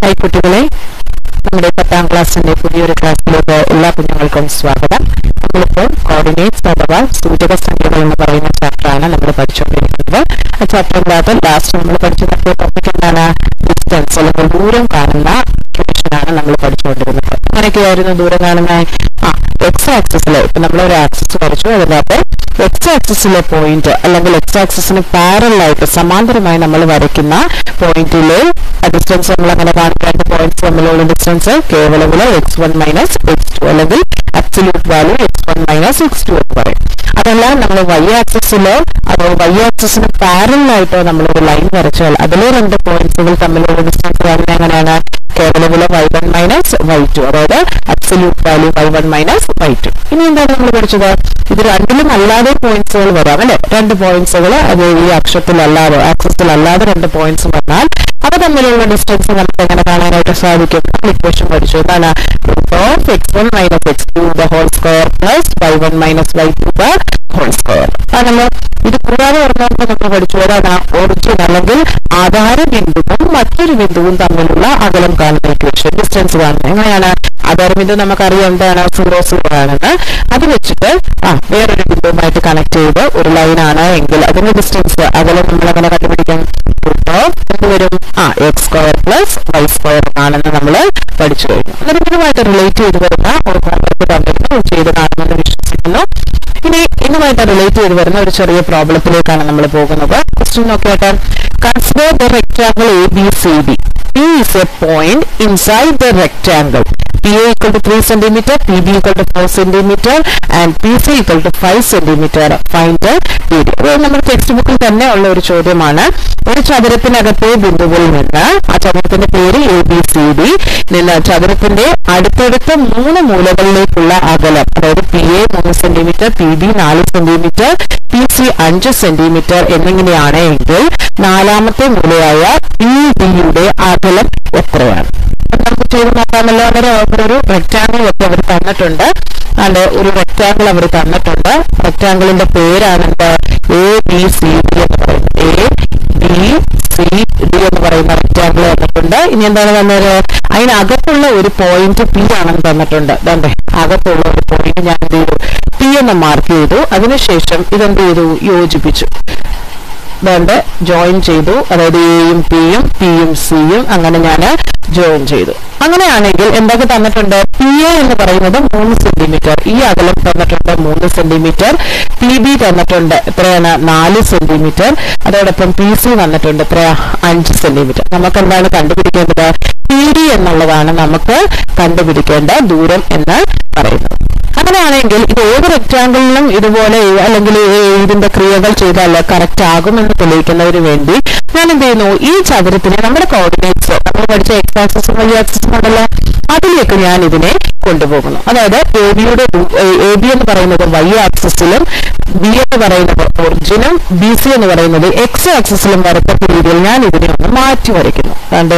hi കുട്ടികളെ നമ്മുടെ പത്താം ക്ലാസ്സിന്റെ പുതിയൊരു ക്ലാസ്സിലേക്ക് എല്ലാ കുഞ്ഞുങ്ങൾക്കും സ്വാഗതം നമ്മളിപ്പോൾ കോർഡിനേറ്റ്സ് അഥവാ സൂചക സംഖ്യകൾ എന്ന് പറയുന്ന ചാപ്റ്ററാണ് നമ്മൾ പഠിച്ചുകൊണ്ടിരിക്കുന്നത് ആ ചാപ്റ്ററിനകത്ത് ലാസ്റ്റ് നമ്മൾ പഠിച്ച ടോപ്പിക് എന്താണ് ഡിസ്റ്റൻസ് അല്ലെങ്കിൽ ദൂരം കാണുന്ന ആണ് നമ്മൾ പഠിച്ചുകൊണ്ടിരുന്നത് അങ്ങനെയൊക്കെയായിരുന്നു ദൂരം കാണുന്ന ആ എക്സ് ആക്സിസിൽ ഇപ്പൊ നമ്മൾ ഒരു ആക്സിസ് വരച്ചു അതിനകത്ത് എക്സ് ആക്സിസിലെ പോയിന്റ് അല്ലെങ്കിൽ എക്സ് ആക്സിസിന് പാരലായിട്ട് സമാന്തരമായി നമ്മൾ വരയ്ക്കുന്ന പോയിന്റിലെ ഡിസ്റ്റൻസ് നമ്മൾ അങ്ങനെ കാണിക്കേണ്ട പോയിന്റ്സ് തമ്മിലുള്ള ഡിസ്റ്റൻസ് കേവലം X one minus X two അല്ലെങ്കിൽ absolute value X one minus X two എന്ന് പറയും അതല്ല നമ്മൾ വൈ ആക്സിസിലോ അതോ വൈ ആക്സിസിന് പാരലായിട്ടോ നമ്മൾ ഒരു ലൈൻ വരച്ചാൽ അതിലെ രണ്ട് പോയിന്റ്സുകൾ തമ്മിലുള്ള ഡിസ്റ്റൻസ് കാണുന്നത് എങ്ങനെയാണ് കേവല വില Y one minus Y two അതായത് absolute value Y one minus Y two ഇനി എന്താണ് നമ്മൾ പഠിച്ചത് ഇത് രണ്ടിലും അല്ലാതെ പോയിന്റ്സുകൾ വരാം അല്ലെ രണ്ട് പോയിന്റ്സുകൾ അത് ഈ അക്ഷത്തിലല്ലാതെ ആക്സിസിൽ അല്ലാതെ രണ്ട് പോയിന്റ്സ് വന്നാൽ അവ തമ്മിലുള്ള ഡിസ്റ്റൻസ് നമുക്ക് എങ്ങനെ കാണാനായിട്ട് സാധിക്കും നമ്മൾ ഇക്വേഷൻ പഠിച്ചു എന്താണ് of X one minus X two the whole square plus Y one minus Y two the whole square ആണല്ലോ ഇത് കൂടാതെ പറഞ്ഞുകൊണ്ട് നമ്മൾ പഠിച്ചു ഏതാണ് ഒറിജിൻ അല്ലെങ്കിൽ ആധാര ബിന്ദുവും മറ്റൊരു ബിന്ദുവും തമ്മിലുള്ള അകലം കാണുന്ന ഇക്വേഷൻ ഡിസ്റ്റൻസ് കാണുന്നത് എങ്ങനെയാണ് ആധാര ബിന്ദു നമുക്കറിയാം എന്താണ് സീറോ സീറോ ആണെന്ന് അത് വെച്ചിട്ട് ആ വേറൊരു ബിന്ദുവുമായിട്ട് കണക്ട് ചെയ്ത് ഒരു ലൈനാണ് എങ്കിൽ അതിന്റെ ഡിസ്റ്റൻസ് അകലം നമ്മൾ എങ്ങനെ കണ്ടുപിടിക്കാം എന്ത് വരും ആ X square plus Y square ആണെന്ന് നമ്മൾ പഠിച്ചു കഴിഞ്ഞു അന്നേരം ഇതുമായിട്ട് റിലേറ്റ് ചെയ്ത് വരുന്ന ഒരു കോൺസെപ്റ്റ് തന്നിരുന്നു ചെയ്ത് കാണുമെന്ന് വിശ്വസിക്കുന്നു ഇനി ഇതുമായിട്ട് റിലേറ്റ് ചെയ്ത് വരുന്ന ഒരു ചെറിയ പ്രോബ്ലത്തിലേക്കാണ് നമ്മൾ പോകുന്നത് ക്വസ്റ്റ്യൻ നോക്കിയാട്ടെ consider the rectangle A B C D P is a point inside the rectangle P A equal to three centimetre P B equal to four centimetre and P C equal to five centimetre find P D അത് നമ്മുടെ text ബുക്കിൽ തന്നെ ഉള്ള ഒരു ചോദ്യമാണ് ഒരു ചതുരത്തിനകത്തെ ബിന്ദുവിൽ നിന്ന് ആ ചതുരത്തിന്റെ പേര് എ ബി സി ഡി നിന്ന് ചതുരത്തിന്റെ അടുത്തടുത്ത മൂന്ന് മൂലകളിലേക്കുള്ള അകലം അതായത് പി എ മൂന്ന് സെന്റിമീറ്റർ പി ബി നാല് സെന്റിമീറ്റർ പി സി അഞ്ച് സെന്റിമീറ്റർ എന്നിങ്ങനെയാണ് എങ്കിൽ നാലാമത്തെ മൂലയായ പി ഡിയുടെ അകലം എത്രയാണ് നമുക്ക് ചെയ്ത് നോക്കാമല്ലോ അവർ ഒരു റെക്ടാങ്കിൾ ഒക്കെ അവർ തന്നിട്ടുണ്ട് അല്ലെ ഒരു റെക്ടാങ്കിൾ അവർ തന്നിട്ടുണ്ട് റെക്ടാങ്കിളിന്റെ പേരാണ് എന്താ എ ബി സി ഡി എന്ന് പറയുന്നത് എ ബി സി ഡി എന്ന് പറയുന്ന റെക്ടാങ്കിൾ തന്നിട്ടുണ്ട് ഇനി എന്താണ് തന്നത് അതിനകത്തുള്ള ഒരു പോയിന്റ് പി ആണെന്ന് തന്നിട്ടുണ്ട് ദണ്ടേ അകത്തുള്ള ഒരു പോയിന്റ് ഞാൻ എന്ത് ചെയ്തു പി എന്ന് മാർക്ക് ചെയ്തു അതിനുശേഷം ഇതെന്ത് ചെയ്തു യോജിപ്പിച്ചു വേണ്ട ജോയിൻ ചെയ്തു അതായത് എയും പിയും പിയും സിയും അങ്ങനെ ഞാൻ ജോയിൻ ചെയ്തു അങ്ങനെയാണെങ്കിൽ എന്തൊക്കെ തന്നിട്ടുണ്ട് പി എ എന്ന് പറയുന്നത് മൂന്ന് സെന്റിമീറ്റർ ഈ അകലം തന്നിട്ടുണ്ട് മൂന്ന് സെന്റിമീറ്റർ പി ബി തന്നിട്ടുണ്ട് എത്രയാണ് നാല് സെന്റിമീറ്റർ അതോടൊപ്പം പി സി തന്നിട്ടുണ്ട് എത്രയാ അഞ്ച് സെന്റിമീറ്റർ നമുക്ക് എന്താണ് കണ്ടുപിടിക്കേണ്ടത് പി ഡി എന്നുള്ളതാണ് നമുക്ക് കണ്ടുപിടിക്കേണ്ട ദൂരം എന്ന് പറയുന്നത് അങ്ങനെയാണെങ്കിൽ ഇത് ഏത് റെക്ടാങ്കിളിലും ഇതുപോലെ അല്ലെങ്കിൽ ഇതിന്റെ ക്രിയകൾ ചെയ്താൽ കറക്റ്റ് ആകുമെന്ന് തെളിയിക്കുന്നതിന് വേണ്ടി ഞാൻ എന്ത് ചെയ്യുന്നു ഈ ചതുരത്തിനെ നമ്മുടെ കോർഡിനേറ്റ്സ് നമ്മൾ പഠിച്ച എക്സ് ആക്സസും വൈ ആക്സസും ഉണ്ടല്ലോ അതിലേക്ക് ഞാൻ ഇതിനെ കൊണ്ടുപോകുന്നു അതായത് എ ബിയുടെ എ ബി എന്ന് പറയുന്നത് വൈ ആക്സസിലും ബി എന്ന് പറയുന്നത് ഒറിജിനും ബി സി എന്ന് പറയുന്നത് എക്സ് ആക്സസിലും വരത്തക്ക രീതിയിൽ ഞാൻ ഇതിനെ ഒന്ന് മാറ്റി വരയ്ക്കുന്നു അതുകൊണ്ട്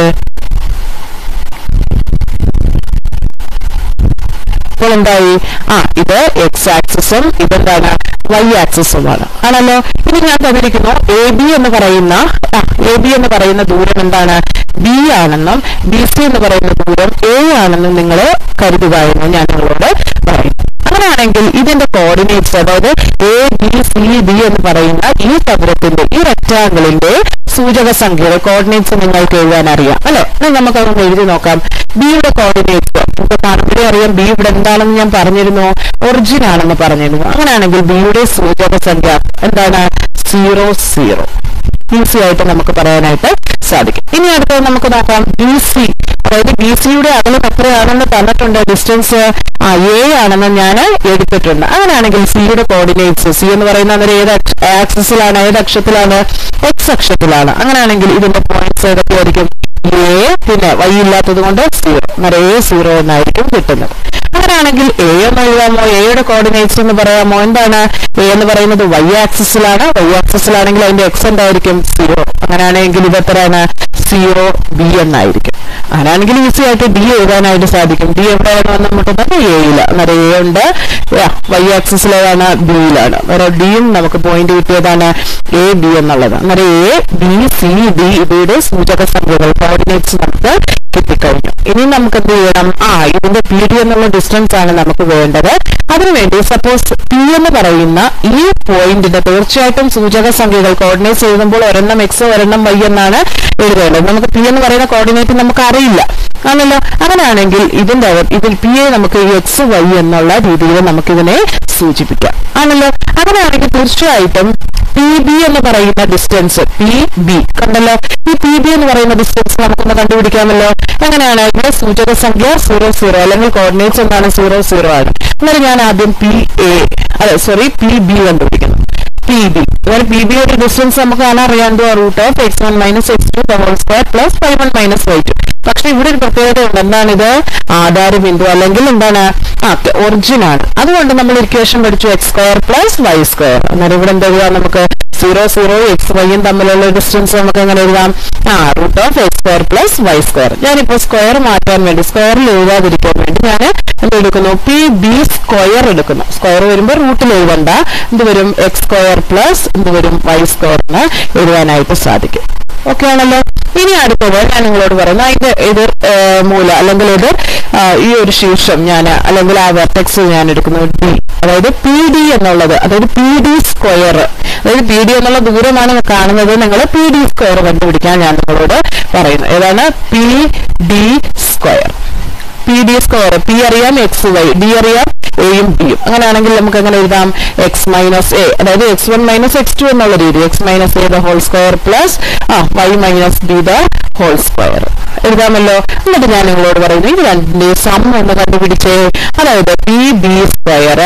അപ്പോൾ എന്തായി ആ ഇത് എക്സ് ആക്സിസും ഇതെന്താണ് വൈ ആക്സിസുമാണ് ആണല്ലോ ഇനി ഞാൻ തന്നിരിക്കുന്നു എ ബി എന്ന് പറയുന്ന എ ബി എന്ന് പറയുന്ന ദൂരം എന്താണ് ബി ആണെന്നും ബി സി എന്ന് പറയുന്ന ദൂരം എ ആണെന്നും നിങ്ങൾ കരുതുക എന്ന് ഞാൻ നിങ്ങളോട് പറയും അങ്ങനെയാണെങ്കിൽ ഇതിന്റെ കോർഡിനേറ്റ്സ് അതായത് എ ബി സി ഡി എന്ന് പറയുന്ന ഈ ചതുരത്തിന്റെ ഈ റെക്ടാങ്കിളിന്റെ സൂചക സംഖ്യകൾ കോർഡിനേറ്റ്സ് നിങ്ങൾക്ക് എഴുതാൻ അറിയാം അല്ലെ നമുക്കതൊന്ന് എഴുതി നോക്കാം ബിയുടെ കോർഡിനേറ്റ്സ് നമുക്ക് കാണുമ്പോഴേ അറിയാം ബി ഇവിടെ എന്താണെന്ന് ഞാൻ പറഞ്ഞിരുന്നു ഒറിജിൻ ആണെന്ന് പറഞ്ഞിരുന്നു അങ്ങനെയാണെങ്കിൽ ബിയുടെ സൂചക സംഖ്യ എന്താണ് സീറോ സീറോ ഈസി ആയിട്ട് നമുക്ക് പറയാനായിട്ട് സാധിക്കും ഇനി അടുത്തത് നമുക്ക് നോക്കാം ബി സി അതായത് ബി സിയുടെ അകലം എത്രയാണെന്ന് തന്നിട്ടുണ്ട് ഡിസ്റ്റൻസ് ആ എ ആണെന്ന് ഞാൻ എടുത്തിട്ടുണ്ട് അങ്ങനെയാണെങ്കിൽ സിയുടെ കോർഡിനേറ്റ്സ് സി എന്ന് പറയുന്ന അന്നേരം ഏത് ആക്സിസിലാണ് ഏത് അക്ഷത്തിലാണ് എക്സ് അക്ഷത്തിലാണ് അങ്ങനെയാണെങ്കിൽ ഇതിന്റെ പോയിന്റ്സ് ഏതൊക്കെയായിരിക്കും എ പിന്നെ വൈ ഇല്ലാത്തത് കൊണ്ട് സീറോ അന്നേരം എ സീറോ എന്നായിരിക്കും കിട്ടുന്നത് അങ്ങനെയാണെങ്കിൽ എ എന്ന് എഴുതാമോ എയുടെ കോർഡിനേറ്റ്സ് എന്ന് പറയാമോ എന്താണ് എ എന്ന് പറയുന്നത് വൈ ആക്സിസിലാണ് വൈ ആക്സിസിലാണെങ്കിൽ അതിന്റെ എക്സ് എന്തായിരിക്കും സീറോ അങ്ങനെയാണെങ്കിൽ ഇത് എത്രയാണ് സീറോ ബി എന്നായിരിക്കും അങ്ങനെയാണെങ്കിൽ ഈസി ആയിട്ട് ഡി എഴുതാനായിട്ട് സാധിക്കും ഡി എവിടെയാണ് വന്ന് മുട്ടുന്നത് എയിൽ അന്നേരം എ ഉണ്ട് വൈ ആക്സിസിൽ ഏതാണ് ബിയിലാണ് അന്നേരം ഡിയും നമുക്ക് പോയിന്റ് കിട്ടിയതാണ് എ ബി എന്നുള്ളത് അന്നേരം എ ബി സി ഡി ഇവയുടെ സൂചക സംഖ്യകൾ കോർഡിനേറ്റ്സ് നമുക്ക് കിട്ടിക്കഴിഞ്ഞു ഇനി നമുക്ക് എന്ത് ചെയ്യണം ആ ഇതിന്റെ പി ഡി എന്നുള്ള ഡിസ്റ്റൻസ് ആണ് നമുക്ക് വേണ്ടത് അതിനുവേണ്ടി സപ്പോസ് പി എന്ന് പറയുന്ന ഈ പോയിന്റിന്റെ തീർച്ചയായിട്ടും സൂചക സംഖ്യകൾ കോർഡിനേറ്റ്സ് എഴുതുമ്പോൾ ഒരെണ്ണം എക്സ് ഒരെണ്ണം വൈ എന്നാണ് എഴുതേണ്ടത് നമുക്ക് പി എന്ന് പറയുന്ന കോർഡിനേറ്റ് നമുക്ക് അറിയില്ല ആണല്ലോ അങ്ങനെയാണെങ്കിൽ ഇതിന്റെ അകത്ത് ഇതിൽ പി എ നമുക്ക് എക്സ് വൈ എന്നുള്ള രീതിയിൽ നമുക്കിതിനെ സൂചിപ്പിക്കാം ആണല്ലോ അങ്ങനെയാണെങ്കിൽ തീർച്ചയായിട്ടും പി ബി എന്ന് പറയുന്ന ഡിസ്റ്റൻസ് പി ബി കണ്ടല്ലോ ഈ പി ബി എന്ന് പറയുന്ന ഡിസ്റ്റൻസ് നമുക്കൊന്ന് കണ്ടുപിടിക്കാമല്ലോ എങ്ങനെയാണ് ഇവിടെ സൂചക സംഖ്യ സീറോ സീറോ അല്ലെങ്കിൽ കോർഡിനേറ്റ്സ് എന്താണ് സീറോ സീറോ ആണ് എന്നാൽ ഞാൻ ആദ്യം പി എ അതെ സോറി പി ബി കണ്ടുപിടിക്കുന്നു പി ബി അതായത് പി ബിയുടെ ഡിസ്റ്റൻസ് നമുക്ക് കാണാൻ അറിയാണ്ട് root of X one minus X two whole square plus Y one minus Y two പക്ഷെ ഇവിടെ ഒരു പ്രത്യേകത ഉണ്ട് എന്താണിത് ആധാര ബിന്ദു അല്ലെങ്കിൽ എന്താണ് ആ ഒറിജിൻ ആണ് അതുകൊണ്ട് നമ്മൾ ഇക്വേഷൻ പഠിച്ചു X square plus Y square അന്നേരം ഇവിടെ എന്താ എഴുതാം നമുക്ക് സീറോ സീറോ എക്സ് വൈയും തമ്മിലുള്ള ഡിസ്റ്റൻസ് നമുക്ക് എങ്ങനെ എഴുതാം ആ root of X square plus Y square ഞാനിപ്പോ സ്ക്വയർ മാറ്റാൻ വേണ്ടി സ്ക്വയറിൽ എഴുതാതിരിക്കാൻ വേണ്ടി ഞാൻ എന്ത് എടുക്കുന്നു പി ബി സ്ക്വയർ എടുക്കുന്നു സ്ക്വയർ വരുമ്പോൾ റൂട്ടിൽ എഴുതണ്ട എന്ത് വരും എക്സ് സ്ക്വയർ പ്ലസ് എന്ത് വരും വൈ സ്ക്വയറിന് എഴുതാനായിട്ട് സാധിക്കും ഓക്കെ ആണല്ലോ ഇനി അടുത്തത് ഞാൻ നിങ്ങളോട് പറയുന്നു അതിന്റെ എതിർ ഏഹ്, മൂല അല്ലെങ്കിൽ എതിർ ആ, ഈ ഒരു ശീർഷം ഞാൻ അല്ലെങ്കിൽ ആ വെർട്ടെക്സ് ഞാൻ എടുക്കുന്നു ഡി അതായത് പി ഡി എന്നുള്ളത് അതായത് പി ഡി സ്ക്വയർ അതായത് പി ഡി എന്നുള്ള ദൂരമാണ് കാണുന്നത് നിങ്ങൾ പി ഡി സ്ക്വയർ കണ്ടുപിടിക്കാൻ ഞാൻ നിങ്ങളോട് പറയുന്നു ഏതാണ് P D square P D square P അറിയാം എക്സ് വൈ ഡി അറിയാം എയും ബിയും അങ്ങനെയാണെങ്കിൽ നമുക്ക് എങ്ങനെ എഴുതാം എക്സ് മൈനസ് എ അതായത് X one minus X two എന്നുള്ള രീതി X minus A the whole square plus ആ Y minus B the whole square എഴുതാമല്ലോ എന്നിട്ട് ഞാൻ നിങ്ങളോട് പറയുന്നു ഇത് രണ്ടിന്റെ സം ഒന്ന് കണ്ടുപിടിച്ചേ അതായത് P B square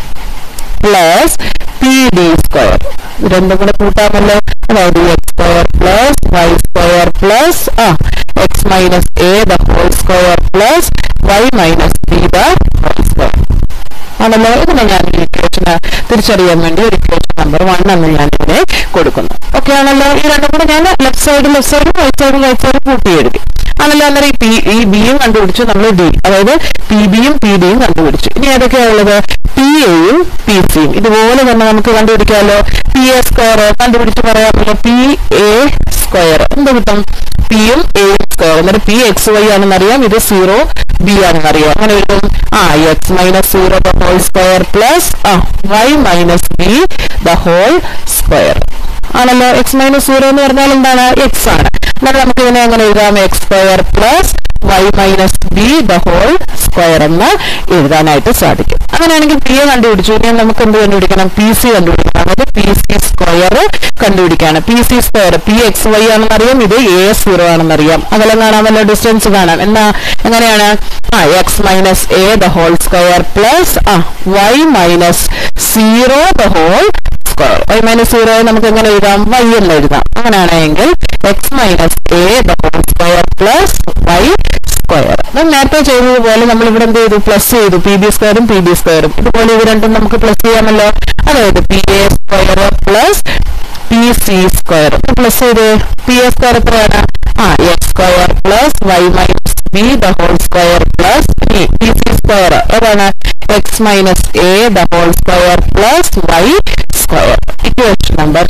plus P D square രണ്ടും കൂടെ കൂട്ടാമല്ലോ അതായത് X square plus Y square plus ആ X minus A the whole square plus Y minus B the whole square ആണല്ലോ ഇതിനെ ഞാൻ ഈ ഇക്വേഷന് തിരിച്ചറിയാൻ വേണ്ടി ഒരു ഇക്വേഷൻ നമ്പർ വൺ എന്ന് ഞാൻ ഇതിനെ കൊടുക്കുന്നു ഓക്കെ ആണല്ലോ ഈ രണ്ടും കൂടെ ഞാൻ left side left side right side right side കൂട്ടി എഴുതി ആണല്ലോ അന്നേരം ഈ പി ഈ ബിയും കണ്ടുപിടിച്ചു നമ്മൾ ഡി അതായത് പി ബിയും പി ഡിയും കണ്ടുപിടിച്ചു ഇനി ഏതൊക്കെയാ ഉള്ളത് പി എയും പി സിയും ഇതുപോലെ തന്നെ നമുക്ക് കണ്ടുപിടിക്കാമല്ലോ പി എ സ്ക്വയർ കണ്ടുപിടിച്ച് പറയാമല്ലോ പി എ സ്ക്വയർ എന്ത് കിട്ടും പിയും എയും സ്ക്വയർ എന്നിട്ട് പി എക്സ് വൈ ആണെന്നറിയാം ഇത് സീറോ ബി ആണെന്നറിയാം അങ്ങനെ എഴുതും ആ X minus zero the whole square plus ആ Y minus B the whole square ആണല്ലോ എക്സ് മൈനസ് സീറോ എന്ന് പറഞ്ഞാൽ എന്താണ് എക്സ് ആണ് എന്നാൽ നമുക്ക് ഇതിനെ എങ്ങനെ എഴുതാം X square plus Y minus B the whole square എന്ന് എഴുതാനായിട്ട് സാധിക്കും അങ്ങനെയാണെങ്കിൽ പി എ കണ്ടുപിടിച്ചു ഇനി നമുക്ക് എന്ത് കണ്ടുപിടിക്കണം പി സി കണ്ടുപിടിക്കണം അതായത് പി സി സ്ക്വയർ കണ്ടുപിടിക്കാണ് P C square P X Y ആണെന്നറിയാം ഇത് എ സീറോ ആണെന്നറിയാം അകലം കാണാമല്ലോ ഡിസ്റ്റൻസ് കാണാം എന്നാ എങ്ങനെയാണ് ആ X minus A the whole square plus ആ Y minus zero the whole square Y minus zero നമുക്ക് എങ്ങനെ എഴുതാം വൈ എന്ന് എഴുതാം അങ്ങനെയാണെങ്കിൽ X minus A the whole square plus Y square നമ്മൾ നേരത്തെ ചെയ്തതുപോലെ നമ്മൾ ഇവിടെ എന്ത് ചെയ്തു പ്ലസ് ചെയ്തു പി ബി സ്ക്വയറും പി ബി സ്ക്വയറും ഇതുപോലെ ഇത് രണ്ടും നമുക്ക് പ്ലസ് ചെയ്യാമല്ലോ അതായത് P A square plus P C square plus ചെയ്ത് പി എ സ്ക്വയർ എത്രയാണ് ആ X square plus Y minus B the whole square plus P C square ഏതാണ് X minus A the whole square plus Y square equation number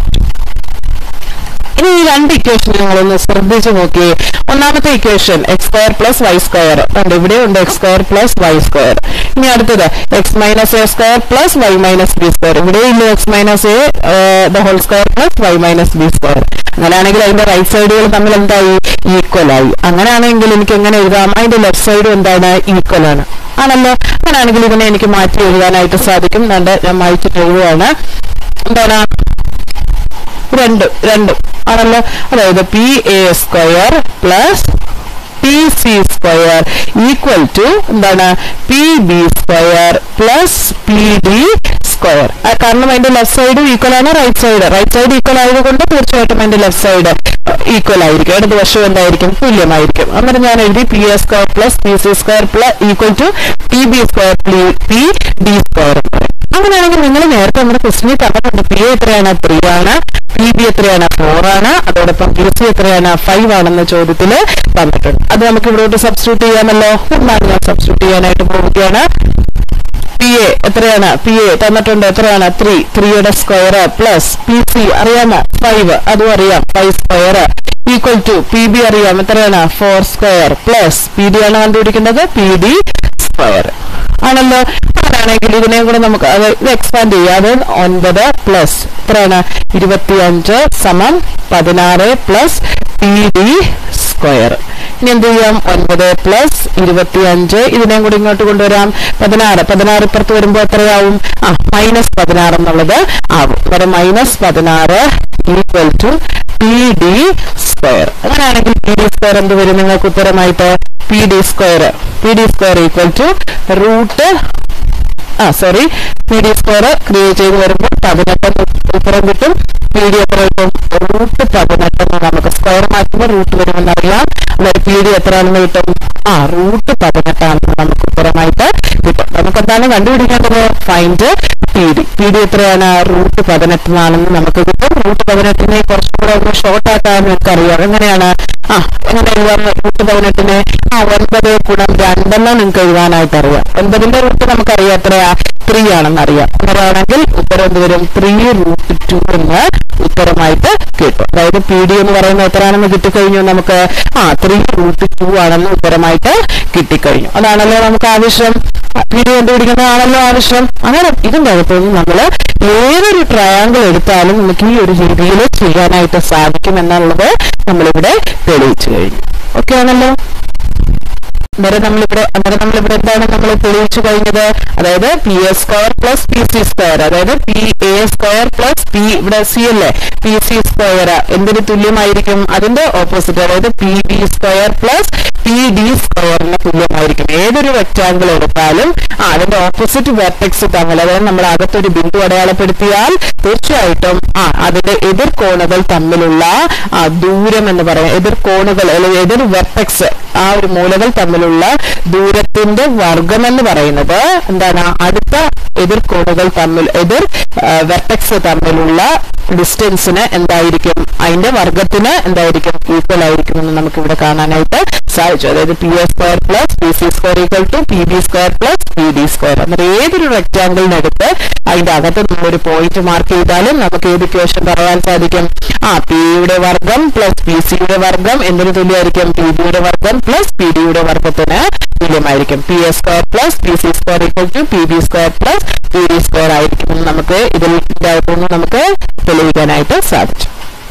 ഇനി ഈ രണ്ട് equation നിങ്ങളൊന്ന് ശ്രദ്ധിച്ചു നോക്കിയേ ഒന്നാമത്തെ equation X square plus Y square ഉണ്ട് ഇവിടെ ഉണ്ട് X square plus Y square ഇനി അടുത്തത് X minus A square plus Y minus B square ഇവിടെ ഇല്ല X minus A the whole square plus Y minus B square അങ്ങനെയാണെങ്കിൽ അതിന്റെ right സൈഡുകൾ തമ്മിൽ എന്തായി ഈക്വൽ ആയി അങ്ങനെയാണെങ്കിൽ എനിക്ക് എങ്ങനെ എഴുതാം അതിന്റെ ലെഫ്റ്റ് സൈഡും എന്താണ് ഈക്വൽ ആണ് ആണല്ലോ അങ്ങനെയാണെങ്കിൽ ഇതിനെ എനിക്ക് മാറ്റി എഴുതാനായിട്ട് സാധിക്കും രണ്ട് ഞാൻ മാറ്റിട്ട് എഴുതുകയാണ് എന്താണ് രണ്ടും രണ്ടും ആണല്ലോ അതായത് P A square plus P C square equal to എന്താണ് P B square plus P D square കാരണം അതിന്റെ ലെഫ്റ്റ് സൈഡ് ഈക്വൽ ആണ് right side right side equal ആയതുകൊണ്ട് തീർച്ചയായിട്ടും അതിന്റെ ലെഫ്റ്റ് സൈഡ് ഈക്വൽ ആയിരിക്കും ഇടത് വശം എന്തായിരിക്കും തുല്യമായിരിക്കും അന്നേരം ഞാൻ എഴുതി P A square plus P C square plus equal to P B square P D square അങ്ങനെയാണെങ്കിൽ നിങ്ങൾ നേരത്തെ നമ്മുടെ ക്വസ്റ്റിനിൽ തന്നിട്ടുണ്ട് പി എത്രയാണ് ത്രീ ആണ് പി ബി എത്രയാണ് ഫോർ ആണ് അതോടൊപ്പം പി സി എത്രയാണ് ഫൈവ് ആണെന്ന ചോദ്യത്തിൽ തന്നിട്ടുണ്ട് അത് നമുക്ക് ഇവിടോട്ട് സബ്സ്റ്റിറ്റ്യൂട്ട് ചെയ്യാമല്ലോ എന്താണ് ഞാൻ സബ്സ്റ്റിറ്റ്യൂട്ട് ചെയ്യാനായിട്ട് പോവുകയാണ് പി എ എത്രയാണ് പി എ തന്നിട്ടുണ്ട് എത്രയാണ് ത്രീ ത്രീയുടെ സ്ക്വയർ പ്ലസ് പി സി അറിയാമോ ഫൈവ് അതും അറിയാം five square equal to P B അറിയാം എത്രയാണ് four square plus P D ആണ് കണ്ടുപിടിക്കേണ്ടത് പി ഡി സ്ക്വയർ ആണല്ലോ അങ്ങനെയാണെങ്കിൽ ഇതിനെ കൂടെ നമുക്ക് അത് ഇത് എക്സ്പാൻഡ് ചെയ്യാം അത് ഒൻപത് പ്ലസ് എത്രയാണ് ഇരുപത്തിയഞ്ച് സമം പതിനാറ് പ്ലസ് പി ഡി സ്ക്വയർ ഇനി എന്ത് ചെയ്യാം ഒൻപത് പ്ലസ് ഇരുപത്തിയഞ്ച് ഇതിനെയും കൂടി ഇങ്ങോട്ട് കൊണ്ടുവരാം പതിനാറ് പതിനാറ് ഇപ്പുറത്ത് വരുമ്പോൾ എത്രയാവും ആ മൈനസ് പതിനാറ് എന്നുള്ളത് ആവും ഇവിടെ മൈനസ് പതിനാറ് equal to P D square അങ്ങനെയാണെങ്കിൽ പി ഡി സ്ക്വയർ എന്ത് വരും നിങ്ങൾക്ക് ഉത്തരമായിട്ട് P D square P D square equal to root ആ sorry P D square create ചെയ്ത് വരുമ്പോൾ പതിനെട്ട് ഉത്തരം കിട്ടും പി ഡി എത്ര കിട്ടും റൂട്ട് പതിനെട്ടെന്ന് നമുക്ക് സ്ക്വയർ മാറ്റുമ്പോൾ റൂട്ട് വരുമെന്ന് അറിയാം അതായത് പി ഡി എത്രയാണെന്ന് കിട്ടും ആ റൂട്ട് പതിനെട്ടാണെന്ന് നമുക്ക് ഉത്തരമായിട്ട് കിട്ടും നമുക്ക് എന്താണ് കണ്ടുപിടിക്കേണ്ടത് find P D P D എത്രയാണ് റൂട്ട് പതിനെട്ടിനാണെന്ന് നമുക്ക് കിട്ടും റൂട്ട് പതിനെട്ടിനെ കുറച്ചും കൂടെ ഒന്ന് ഷോർട്ട് ആക്കാൻ നിങ്ങൾക്ക് അറിയാം എങ്ങനെയാണ് ആ എങ്ങനെ എഴുതാം റൂട്ട് പതിനെട്ടിനെ ആ ഒൻപത് ഗുണം രണ്ടെണ്ണം നിങ്ങൾക്ക് എഴുതാനായിട്ട് അറിയാം ഒൻപതിന്റെ റൂട്ട് നമുക്കറിയാം എത്രയാ ത്രീ ആണെന്ന് അറിയാം അങ്ങനെയാണെങ്കിൽ ഉത്തരം എന്ത് വരും ത്രീ റൂട്ട് ടു എന്ന് ഉത്തരമായിട്ട് കിട്ടും അതായത് പി ഡി എന്ന് പറയുന്നത് എത്രയാണെന്ന് കിട്ടിക്കഴിഞ്ഞു നമുക്ക് ആ ത്രീ റൂട്ട് ടു ആണെന്ന് ഉത്തരമായിട്ട് കിട്ടിക്കഴിഞ്ഞു അതാണല്ലോ നമുക്ക് ആവശ്യം പി ഡി കണ്ടുപിടിക്കുന്നതാണല്ലോ ആവശ്യം അങ്ങനെ ഇതിന്റെ അകത്തുനിന്ന് നമ്മൾ ഏതൊരു ട്രയാങ്കിൾ എടുത്താലും നമുക്ക് ഈ ഒരു രീതിയിൽ ചെയ്യാനായിട്ട് സാധിക്കും എന്നുള്ളത് നമ്മളിവിടെ തെളിയിച്ചു കഴിഞ്ഞു ഓക്കെ ആണല്ലോ അന്നേരം നമ്മളിവിടെ അന്നേരം നമ്മളിവിടെ എന്താണ് നമ്മൾ തെളിയിച്ചു കഴിഞ്ഞത് അതായത് P A square plus P C square അതായത് P A square plus P ഇവിടെ സി അല്ലേ പി സി സ്ക്വയർ എന്തിന് തുല്യമായിരിക്കും അതിന്റെ ഓപ്പോസിറ്റ് അതായത് P B square plus P D സ്ക്വയറിന് തുല്യമായിരിക്കും ഏതൊരു റെക്ടാങ്കിൾ എടുത്താലും ആ അതിന്റെ ഓപ്പോസിറ്റ് വെർട്ടെക്സ് തമ്മിൽ അതായത് നമ്മൾ അകത്തൊരു ബിന്ദു അടയാളപ്പെടുത്തിയാൽ തീർച്ചയായിട്ടും ആ അതിന്റെ എതിർ കോണുകൾ തമ്മിലുള്ള ആ ദൂരം എന്ന് പറയാം എതിർ കോണുകൾ അല്ലെങ്കിൽ എതിർ വെർട്ടെക്സ് ആ ഒരു മൂലകൾ തമ്മിലുള്ള ദൂരത്തിന്റെ വർഗം എന്ന് പറയുന്നത് എന്താണ് അടുത്ത എതിർ കോണുകൾ തമ്മിൽ എതിർ വെർട്ടെക്സ് തമ്മിലുള്ള ഡിസ്റ്റൻസിന് എന്തായിരിക്കും അതിന്റെ വർഗത്തിന് എന്തായിരിക്കും ഈക്വൽ ആയിരിക്കും എന്ന് നമുക്ക് ഇവിടെ കാണാനായിട്ട് സാധിച്ചു അതായത് P A square plus P C square equal to P B square plus P D square അന്നേരം ഏതൊരു റെക്ടാങ്കിളിനടുത്ത് അതിന്റെ അകത്ത് നമ്മൾ ഒരു പോയിന്റ് മാർക്ക് ചെയ്താലും നമുക്ക് ഏത് ഇക്വേഷൻ പറയാൻ സാധിക്കും ആ പിയുടെ വർഗം പ്ലസ് പി സിയുടെ വർഗം എന്തിനു തുല്യമായിരിക്കും പി ബിയുടെ വർഗം പ്ലസ് പി ഡിയുടെ വർഗത്തിന് തുല്യമായിരിക്കും P A square plus P C square equal to P B square plus P D square ആയിരിക്കും എന്ന് നമുക്ക് ഇതിൽ അകത്തുനിന്ന് നമുക്ക് തെളിയിക്കാനായിട്ട് സാധിച്ചു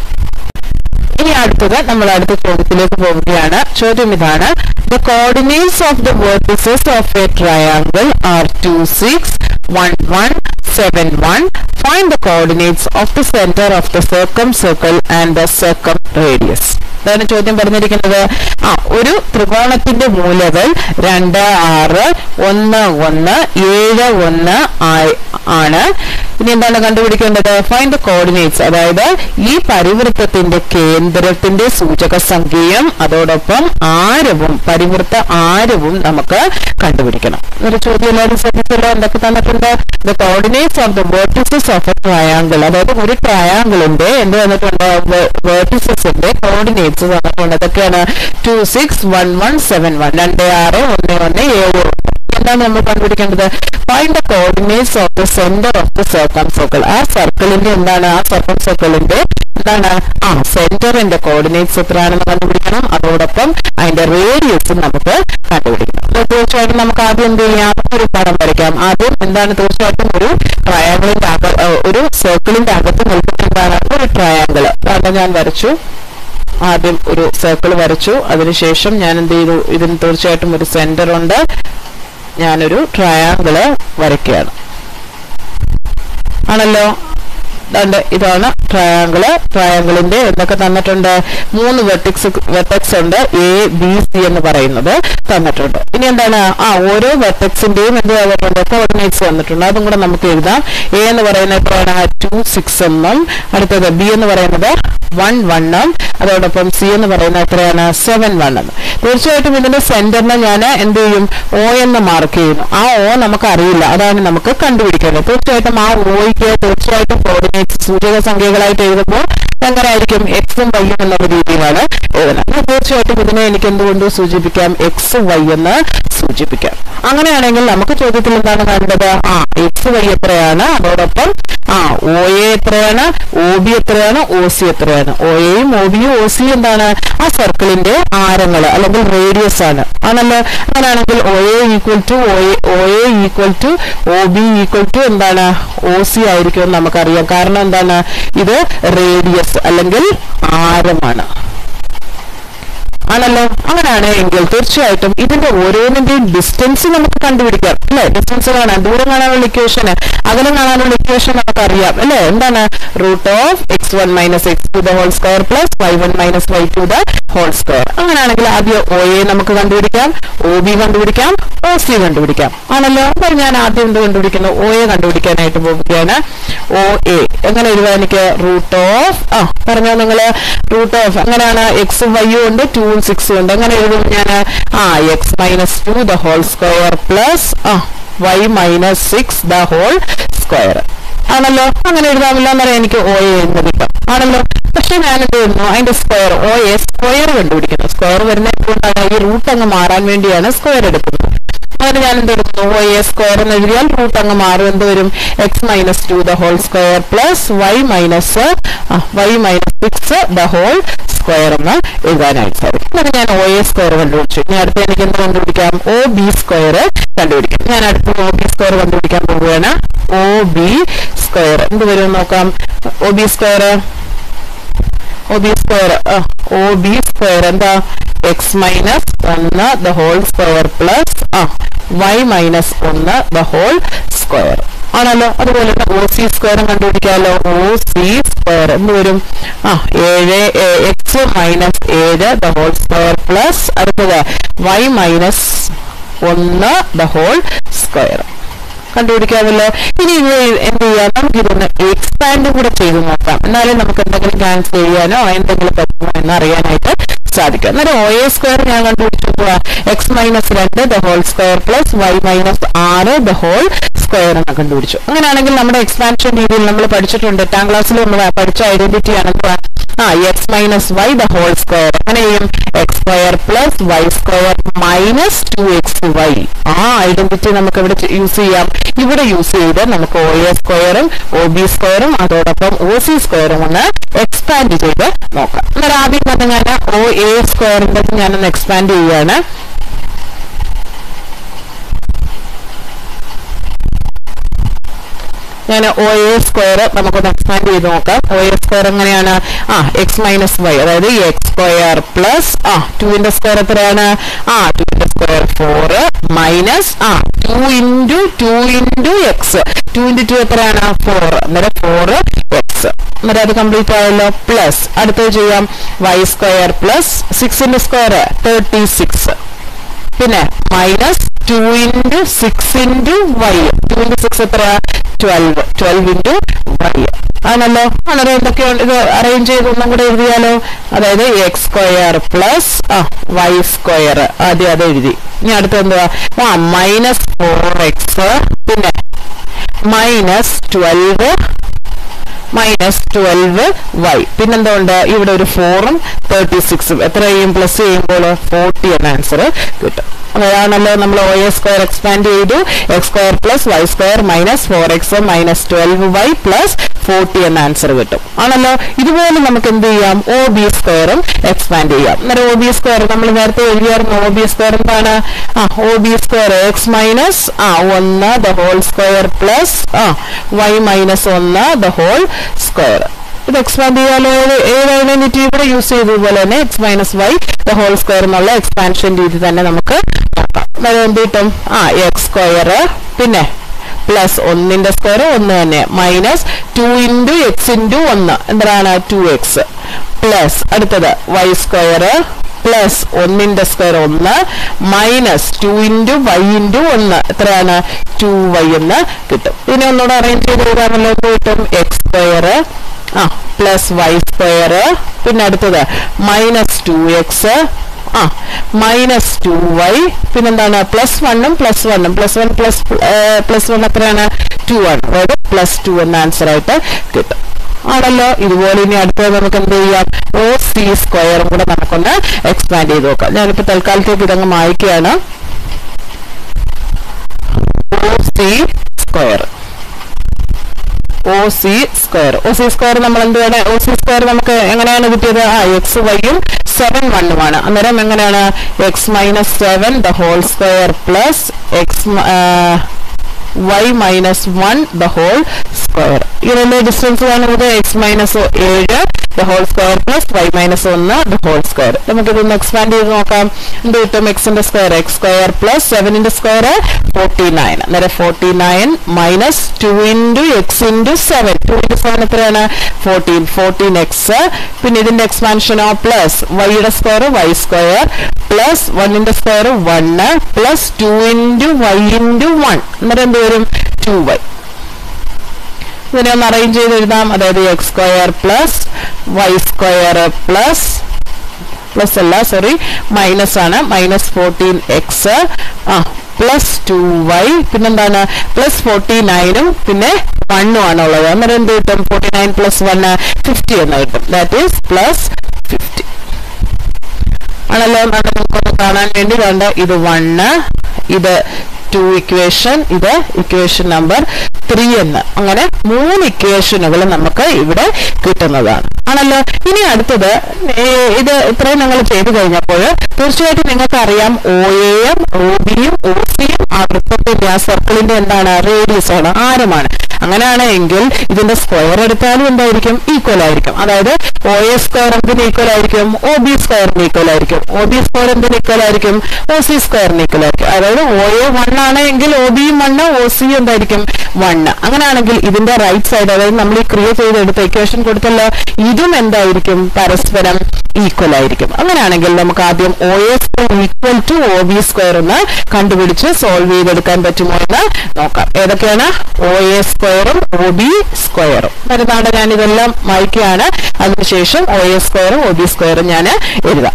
ഇനി അടുത്തത് നമ്മൾ അടുത്ത ചോദ്യത്തിലേക്ക് പോവുകയാണ് ചോദ്യം ഇതാണ് the coordinates of the vertices of a triangle are two six one one seven one find the coordinates of the centre of the circumcircle and the circumradius ഇതാണ് ചോദ്യം പറഞ്ഞിരിക്കുന്നത് ആ ഒരു ത്രികോണത്തിന്റെ മൂലകൾ രണ്ട് ആറ് ഒന്ന് ഒന്ന് ഏഴ് ഒന്ന് ആയി- ആണ് ഇനി എന്താണ് കണ്ടുപിടിക്കേണ്ടത് ഫൈൻഡ് ദ കോർഡിനേറ്റ്സ് അതായത് ഈ പരിവൃത്തത്തിന്റെ കേന്ദ്രത്തിന്റെ സൂചക സംഖ്യയും അതോടൊപ്പം ആരവും പരിവൃത്ത ആരവും നമുക്ക് കണ്ടുപിടിക്കണം ഒരു ചോദ്യം എല്ലാവരും ശ്രദ്ധിച്ചല്ലോ എന്തൊക്കെ തന്നിട്ടുണ്ട് the coordinates of the vertices of a triangle അതായത് ഒരു ട്രയാങ്കിളിന്റെ എന്ത് തന്നിട്ടുണ്ട് വേർട്ടിസസിന്റെ കോർഡിനേറ്റ്സ് തന്നിട്ടുണ്ട് അതൊക്കെയാണ് two six one one seven one രണ്ട് ആറ് ഒന്ന് ഒന്ന് ഏഴ് എന്താണ് നമ്മൾ കണ്ടുപിടിക്കേണ്ടത് find the coordinates of the centre of the circumcircle ആ സർക്കിളിന്റെ എന്താണ് ആ സർക്കം സർക്കിളിന്റെ എന്താണ് ആ സെന്ററിന്റെ കോർഡിനേറ്റ്സ് എത്രയാണെന്ന് കണ്ടുപിടിക്കണം അതോടൊപ്പം അതിന്റെ റേഡിയസും നമുക്ക് കണ്ടുപിടിക്കണം അപ്പോൾ തീർച്ചയായിട്ടും നമുക്ക് ആദ്യം എന്ത് ചെയ്യാം ഒരു പടം വരയ്ക്കാം ആദ്യം എന്താണ് തീർച്ചയായിട്ടും ഒരു ട്രയാങ്കിളിന്റെ അക ഏഹ് ഒരു സർക്കിളിന്റെ അകത്ത് നിൽക്കുന്ന എന്താണ് ഒരു ട്രയാങ്കിൾ അതാണ് ഞാൻ വരച്ചു ആദ്യം ഒരു സർക്കിൾ വരച്ചു അതിനുശേഷം ഞാൻ എന്ത് ചെയ്തു ഇതിന് തീർച്ചയായിട്ടും ഒരു സെന്റർ ഉണ്ട് ഞാനൊരു ട്രയാങ്കിള് വരയ്ക്കുകയാണ് ആണല്ലോ ദാണ്ട് ഇതാണ് ട്രയാങ്കിള് ട്രയാങ്കിളിന്റെ എന്തൊക്കെ തന്നിട്ടുണ്ട് മൂന്ന് വെർട്ടിക്സ് വെർട്ടെക്സ് ഉണ്ട് എ ബി സി എന്ന് പറയുന്നത് തന്നിട്ടുണ്ട് ഇനി എന്താണ് ആ ഓരോ വെർട്ടെക്സിന്റെയും എന്ത് തന്നിട്ടുണ്ട് കോർഡിനേറ്റ്സ് തന്നിട്ടുണ്ട് അതും കൂടെ നമുക്ക് എഴുതാം എ എന്ന് പറയുന്നത് എത്രയാണ് ടു സിക്സ് എന്നും അടുത്തത് ബി എന്ന് പറയുന്നത് വൺ വണ്ണും അതോടൊപ്പം സി എന്ന് പറയുന്നത് എത്രയാണ് സെവൻ വൺ എന്ന് തീർച്ചയായിട്ടും ഇതിന്റെ സെന്ററിനെ ഞാൻ എന്ത് ചെയ്യും ഒ എന്ന് മാർക്ക് ചെയ്യുന്നു ആ ഒ നമുക്ക് അറിയില്ല അതാണ് നമുക്ക് കണ്ടുപിടിക്കേണ്ടത് തീർച്ചയായിട്ടും ആ ഒയ്ക്ക് തീർച്ചയായിട്ടും കോർഡിനേറ്റ്സ് സൂചക സംഖ്യകളായിട്ട് എഴുതുമ്പോൾ എങ്ങനെയായിരിക്കും എക്സും വൈയും എന്നുള്ള രീതിയിലാണ് എഴുതുന്നത് അപ്പോൾ തീർച്ചയായിട്ടും തീർച്ചയായിട്ടും ഇതിനെ എനിക്ക് എന്തുകൊണ്ട് സൂചിപ്പിക്കാം എക്സ് വൈ എന്ന് സൂചിപ്പിക്കാം അങ്ങനെയാണെങ്കിൽ നമുക്ക് ചോദ്യത്തിൽ എന്താണ് വേണ്ടത് ആ എക്സ് വൈ എത്രയാണ് അതോടൊപ്പം ആ ഒ എ എത്രയാണ് ഒ ബി എത്രയാണ് ഒ സി എത്രയാണ് ഒ എയും ഒ ബിയും ഒ സി എന്താണ് ആ സർക്കിളിന്റെ ആരങ്ങൾ അല്ലെങ്കിൽ റേഡിയസ് ആണ് ആണല്ലോ അങ്ങനെയാണെങ്കിൽ O A equal to O A equal to O B equal to എന്താണ് ഒ സി ആയിരിക്കും എന്ന് നമുക്കറിയാം കാരണം എന്താണ് ഇത് റേഡിയസ് അല്ലെങ്കിൽ ആരമാണ് ആണല്ലോ അങ്ങനെയാണ് എങ്കിൽ തീർച്ചയായിട്ടും ഇതിന്റെ ഓരോന്നിന്റെയും ഡിസ്റ്റൻസ് നമുക്ക് കണ്ടുപിടിക്കാം അല്ലെ ഡിസ്റ്റൻസ് കാണാൻ ദൂരം കാണാനുള്ള ഇക്വേഷന് അകലം കാണാനുള്ള ഇക്വേഷൻ നമുക്കറിയാം അല്ലെ എന്താണ് root of X one minus X two the whole square plus Y one minus Y two the whole square അങ്ങനെയാണെങ്കിൽ ആദ്യം ഒ എ നമുക്ക് കണ്ടുപിടിക്കാം ഒ ബി കണ്ടുപിടിക്കാം ഒ സി കണ്ടുപിടിക്കാം ആണല്ലോ അപ്പോൾ ഞാൻ ആദ്യം എന്ത് കണ്ടുപിടിക്കുന്നു ഒ എ കണ്ടുപിടിക്കാനായിട്ട് പോവുകയാണ് ഒ എ എങ്ങനെ എഴുതാൻ എനിക്ക് റൂട്ട് ഓഫ് ആ പറഞ്ഞോ നിങ്ങള് റൂട്ട് ഓഫ് അങ്ങനെയാണ് എക്സും വൈയും ഉണ്ട് ടൂവും സിക്സും ഉണ്ട് എങ്ങനെ എഴുതും ഞാൻ ആ X minus two the whole square plus ആ Y minus six the whole square ആണല്ലോ അങ്ങനെ എഴുതാമല്ലോ എന്നറിയാം എനിക്ക് ഒ എ എന്ന് കിട്ടും ആണല്ലോ പക്ഷെ ഞാൻ എന്ത് ചെയ്യുന്നു അതിന്റെ സ്ക്വയർ ഒ എ സ്ക്വയർ കണ്ടുപിടിക്കുന്നു സ്ക്വയർ വരുന്നത് കൊണ്ടാണ് ഈ റൂട്ട് അങ്ങ് മാറാൻ വേണ്ടിയാണ് സ്ക്വയർ എടുക്കുന്നത് അങ്ങനെ ഞാൻ എന്ത് എടുക്കുന്നു ഒ എ സ്ക്വയർ എന്ന് എഴുതിയാൽ റൂട്ട് അങ്ങ് മാറും എന്ത് വരും X minus two the whole square plus Y minus Y minus six the whole square എന്ന് എഴുതാനായിട്ട് സാധിക്കും എന്നിട്ട് ഞാൻ ഒ എ സ്ക്വയർ കണ്ടുപിടിച്ചു ഇനി അടുത്ത എനിക്ക് എന്ത് കണ്ടുപിടിക്കാം ഒ ബി സ്ക്വയർ കണ്ടുപിടിക്കാം ഞാൻ അടുത്ത ഒ ബി സ്ക്വയർ കണ്ടുപിടിക്കാൻ പോവുകയാണ് ഒ ബി സ്ക്വയർ എന്ത് വരും നോക്കാം O B square O B square O B square എന്താ എക്സ് മൈനസ് ഒന്ന് ദ ഹോൾ സ്ക്വയർ പ്ലസ് ആ വൈ മൈനസ് ഒന്ന് ദ ഹോൾ സ്ക്വയർ ആണല്ലോ അതുപോലെ തന്നെ ഒ സി സ്ക്വയറും കണ്ടുപിടിക്കാമല്ലോ ഒ സി സ്ക്വയർ എന്ത് വരും ആ ഏഴ് എക്സ് മൈനസ് ഏഴ് ദ ഹോൾ സ്ക്വയർ പ്ലസ് അടുത്തത് വൈ മൈനസ് ഒന്ന് ദ ഹോൾ സ്ക്വയർ കണ്ടുപിടിക്കാമല്ലോ ഇനി ഇത് എന്ത് ചെയ്യാം നമുക്ക് ഇതൊന്ന് എക്സ്പാൻഡ് കൂടെ ചെയ്ത് നോക്കാം എന്നാലേ നമുക്ക് എന്തെങ്കിലും ക്യാൻസൽ ചെയ്യാനോ എന്തെങ്കിലും പറ്റുമോ എന്ന് അറിയാനായിട്ട് സാധിക്കും അന്നേരം ഒ എ സ്ക്വയർ ഞാൻ കണ്ടുപിടിച്ചു എക്സ് മൈനസ് രണ്ട് the whole square plus Y minus ആറ് ദ ഹോൾ സ്ക്വയർ എന്ന് കണ്ടുപിടിച്ചു അങ്ങനെയാണെങ്കിൽ നമ്മുടെ എക്സ്പാൻഷൻ രീതിയിൽ നമ്മൾ പഠിച്ചിട്ടുണ്ട് എട്ടാം ക്ലാസ്സിൽ നമ്മൾ പഠിച്ച ഐഡന്റിറ്റി ആണ് എന്തുവാ ആ X minus Y the whole square അങ്ങനെ ചെയ്യും X square plus Y square minus two X Y ആ ഐഡന്റിറ്റി നമുക്ക് ഇവിടെ യൂസ് ചെയ്യാം ഇവിടെ യൂസ് ചെയ്ത് നമുക്ക് ഒ എ സ്ക്വയറും ഒ ബി സ്ക്വയറും അതോടൊപ്പം ഒ സി സ്ക്വയറും ഒന്ന് എക്സ്പാൻഡ് ചെയ്ത് നോക്കാം എന്നാൽ ആദ്യം തന്നെ ഞാൻ ഒ എ സ്ക്വയറിന്റെ ഞാനൊന്ന് എക്സ്പാൻഡ് ചെയ്യുകയാണ് ഞാൻ ഒ എ സ്ക്വയർ നമുക്കൊന്ന് എക്സ്പാൻഡ് ചെയ്ത് നോക്കാം ഒ എ സ്ക്വയർ എങ്ങനെയാണ് ആ എക്സ് മൈനസ് വൈ അതായത് എക്സ് സ്ക്വയർ പ്ലസ് ആ ടുവിന്റെ സ്ക്വയർ എത്രയാണ് ആ ടുവിന്റെ സ്ക്വയർ ഫോർ മൈനസ് ആ two into two into X two into two എത്രയാണ് ഫോർ അന്നേരം ഫോർ എക്സ് അന്നേരം അത് കംപ്ലീറ്റ് ആയല്ലോ പ്ലസ് അടുത്തത് ചെയ്യാം വൈ സ്ക്വയർ പ്ലസ് സിക്സിന്റെ സ്ക്വയർ തേർട്ടി സിക്സ് പിന്നെ minus two into six into Y two into six എത്ര ട്വൽവ് ട്വൽവ് ഇൻറ്റു വൈ ആണല്ലോ അന്നേരം എന്തൊക്കെയാണ് ഇത് അറേഞ്ച് ചെയ്ത് ഒന്നും കൂടെ എഴുതിയാലോ അതായത് എക്സ് സ്ക്വയർ പ്ലസ് ആ വൈ സ്ക്വയർ ആദ്യം അത് എഴുതി ഇനി അടുത്ത എന്തുവാ ആ മൈനസ് ഫോർ എക്സ് പിന്നെ minus twelve minus twelve Y പിന്നെന്തുകൊണ്ട് ഇവിടെ ഒരു ഫോറും തേർട്ടി സിക്സും എത്ര ചെയ്യും പ്ലസ് ചെയ്യുമ്പോൾ ഫോർട്ടി എന്ന ആൻസർ കിട്ടും അതാണല്ലോ നമ്മൾ ഒ എ സ്ക്വയർ എക്സ്പാൻഡ് ചെയ്തു X square plus Y square minus four X minus twelve Y plus forty എന്ന ആൻസർ കിട്ടും ആണല്ലോ ഇതുപോലെ നമുക്ക് എന്ത് ചെയ്യാം ഒ ബി സ്ക്വയറും എക്സ്പാൻഡ് ചെയ്യാം അന്നേരം ഒ ബി സ്ക്വയർ നമ്മൾ നേരത്തെ എഴുതിയായിരുന്നു ഒ ബി സ്ക്വയർ എന്താണ് ആ O B square X minus ആ ഒന്ന് ദ ഹോൾ സ്ക്വയർ പ്ലസ് ആ വൈ മൈനസ് ഒന്ന് ദ ഹോൾ സ്ക്വയർ ഇത് എക്സ്പാൻഡ് ചെയ്യാലോ ഏത് ഐഡന്റിറ്റി ഇവിടെ യൂസ് ചെയ്തതുപോലെ തന്നെ X minus Y the whole square എന്നുള്ള എക്സ്പാൻഷൻ രീതി തന്നെ നമുക്ക് നോക്കാം അന്നേരം എന്ത് കിട്ടും ആ എക്സ് സ്ക്വയർ പിന്നെ പ്ലസ് ഒന്നിന്റെ സ്ക്വയർ ഒന്ന് തന്നെ minus two into X into ഒന്ന് എന്താണ് ടു എക്സ് പ്ലസ് അടുത്തത് വൈ സ്ക്വയർ പ്ലസ് ഒന്നിന്റെ സ്ക്വയർ ഒന്ന് minus two into Y into ഒന്ന് എത്രയാണ് ടു വൈ എന്ന് കിട്ടും ഇതിനെ ഒന്നുകൂടെ അറേഞ്ച് ചെയ്ത് എഴുതാമല്ലോ എന്ത് കിട്ടും എക്സ് സ്ക്വയർ ആ പ്ലസ് വൈ സ്ക്വയർ പിന്നെ അടുത്തത് മൈനസ് ടു എക്സ് ആ മൈനസ് ടു വൈ പിന്നെന്താണ് പ്ലസ് വണ്ണും പ്ലസ് വണ്ണും plus one plus plus one എത്രയാണ് ടു ആണ് അതായത് പ്ലസ് ടു എന്ന ആൻസർ ആയിട്ട് കിട്ടും ആണല്ലോ ഇതുപോലെ ഇനി അടുത്തത് നമുക്ക് എന്ത് ചെയ്യാം ഒ സി സ്ക്വയറും കൂടെ നമുക്കൊന്ന് എക്സ്പാൻഡ് ചെയ്ത് നോക്കാം ഞാനിപ്പോ തൽക്കാലത്തേക്ക് ഇതങ്ങ് മായ്ക്കുകയാണ് O C square O C square O C square നമ്മൾ എന്താണ് ഒ സി സ്ക്വയർ നമുക്ക് എങ്ങനെയാണ് കിട്ടിയത് ആ എക്സ് വൈയും സെവൻ വണ്ണുമാണ് അന്നേരം എങ്ങനെയാണ് X minus seven the whole square plus X Y minus one the whole square ഇതിന്റെ ഡിസ്റ്റൻസ് കാണുന്നത് എക്സ് മൈനസ് ഏഴ് the whole square plus Y minus ഒന്ന് ദ ഹോൾ സ്ക്വയർ നമുക്കിതൊന്ന് എക്സ്പാൻഡ് ചെയ്ത് നോക്കാം എന്ത് കിട്ടും എക്സിന്റെ സ്ക്വയർ എക്സ് സ്ക്വയർ പ്ലസ് സെവനിന്റെ സ്ക്വയർ ഫോർട്ടി നയൻ അന്നേരം forty nine minus two into X into seven two into seven എത്രയാണ് ഫോർട്ടീൻ ഫോർട്ടീൻ എക്സ് പിന്നെ ഇതിന്റെ എക്സ്പാൻഷനോ പ്ലസ് വൈയുടെ സ്ക്വയർ വൈ സ്ക്വയർ പ്ലസ് വണ്ണിന്റെ square one plus two into Y into one അന്നേരം എന്ത് വരും ടു വൈ ഇതിനെ ഒന്ന് അറേഞ്ച് ചെയ്ത് എഴുതാം അതായത് X square plus Y square plus plus അല്ല സോറി മൈനസ് ആണ് മൈനസ് ഫോർട്ടീൻ എക്സ് ആ പ്ലസ് ടു വൈ പിന്നെന്താണ് പ്ലസ് ഫോർട്ടി നയനും പിന്നെ വണ്ണും ആണ് ഉള്ളത് അന്നേരം എന്ത് കിട്ടും forty nine plus one fifty എന്ന് കിട്ടും ദാറ്റ് ഈസ് പ്ലസ് ഫിഫ്റ്റി ആണല്ലോ എന്നാണ് നമുക്കൊന്ന് കാണാൻ വേണ്ടി വേണ്ട ഇത് വണ്ണ് ഇത് ടു ഇക്വേഷൻ ഇത് ഇക്വേഷൻ നമ്പർ ത്രീ എന്ന് അങ്ങനെ മൂന്ന് ഇക്വേഷനുകൾ നമുക്ക് ഇവിടെ കിട്ടുന്നതാണ് ആണല്ലോ ഇനി അടുത്തത് ഏ, ഇത് ഇത്രയും നിങ്ങൾ ചെയ്തു കഴിഞ്ഞപ്പോൾ തീർച്ചയായിട്ടും നിങ്ങൾക്ക് അറിയാം ഒ എയും ഒ ബിയും ഒ സിയും ആ വൃത്തത്തിന്റെ ആ സർക്കിളിന്റെ എന്താണ് റേഡിയസ് ആണ് ആരമാണ് അങ്ങനെയാണ് എങ്കിൽ ഇതിന്റെ സ്ക്വയർ എടുത്താലും എന്തായിരിക്കും ഈക്വൽ ആയിരിക്കും അതായത് ഒ എ സ്ക്വയർ എന്തിന് ഈക്വൽ ആയിരിക്കും ഒ ബി സ്ക്വയറിന് ഈക്വൽ ആയിരിക്കും ഒ ബി സ്ക്വയർ എന്തിന് ഈക്വൽ ആയിരിക്കും ഒ സി സ്ക്വയറിന് ഈക്വൽ ആയിരിക്കും അതായത് ഒ എ വൺ ആണ് എങ്കിൽ ഒ ബിയും വണ്ണ് ഒ സി എന്തായിരിക്കും വണ്ണ് അങ്ങനെയാണെങ്കിൽ ഇതിന്റെ റൈറ്റ് സൈഡ് അതായത് നമ്മൾ ഈ ക്രിയേറ്റ് ചെയ്തെടുത്ത ഇക്വേഷൻ കൊടുത്തല്ലോ ഇതും എന്തായിരിക്കും പരസ്പരം ഈക്വൽ ആയിരിക്കും അങ്ങനെയാണെങ്കിൽ നമുക്ക് ആദ്യം O A square equal to O B square എന്ന് കണ്ടുപിടിച്ച് സോൾവ് ചെയ്തെടുക്കാൻ പറ്റുമോ എന്ന് നോക്കാം ഏതൊക്കെയാണ് ഒ എ സ്ക്വയറും ഒ ബി സ്ക്വയറും വരുന്നാണ് ഞാൻ ഇതെല്ലാം വായിക്കുകയാണ് അതിനുശേഷം ഒ എ സ്ക്വയറും ഒ ബി സ്ക്വയറും ഞാൻ എഴുതാം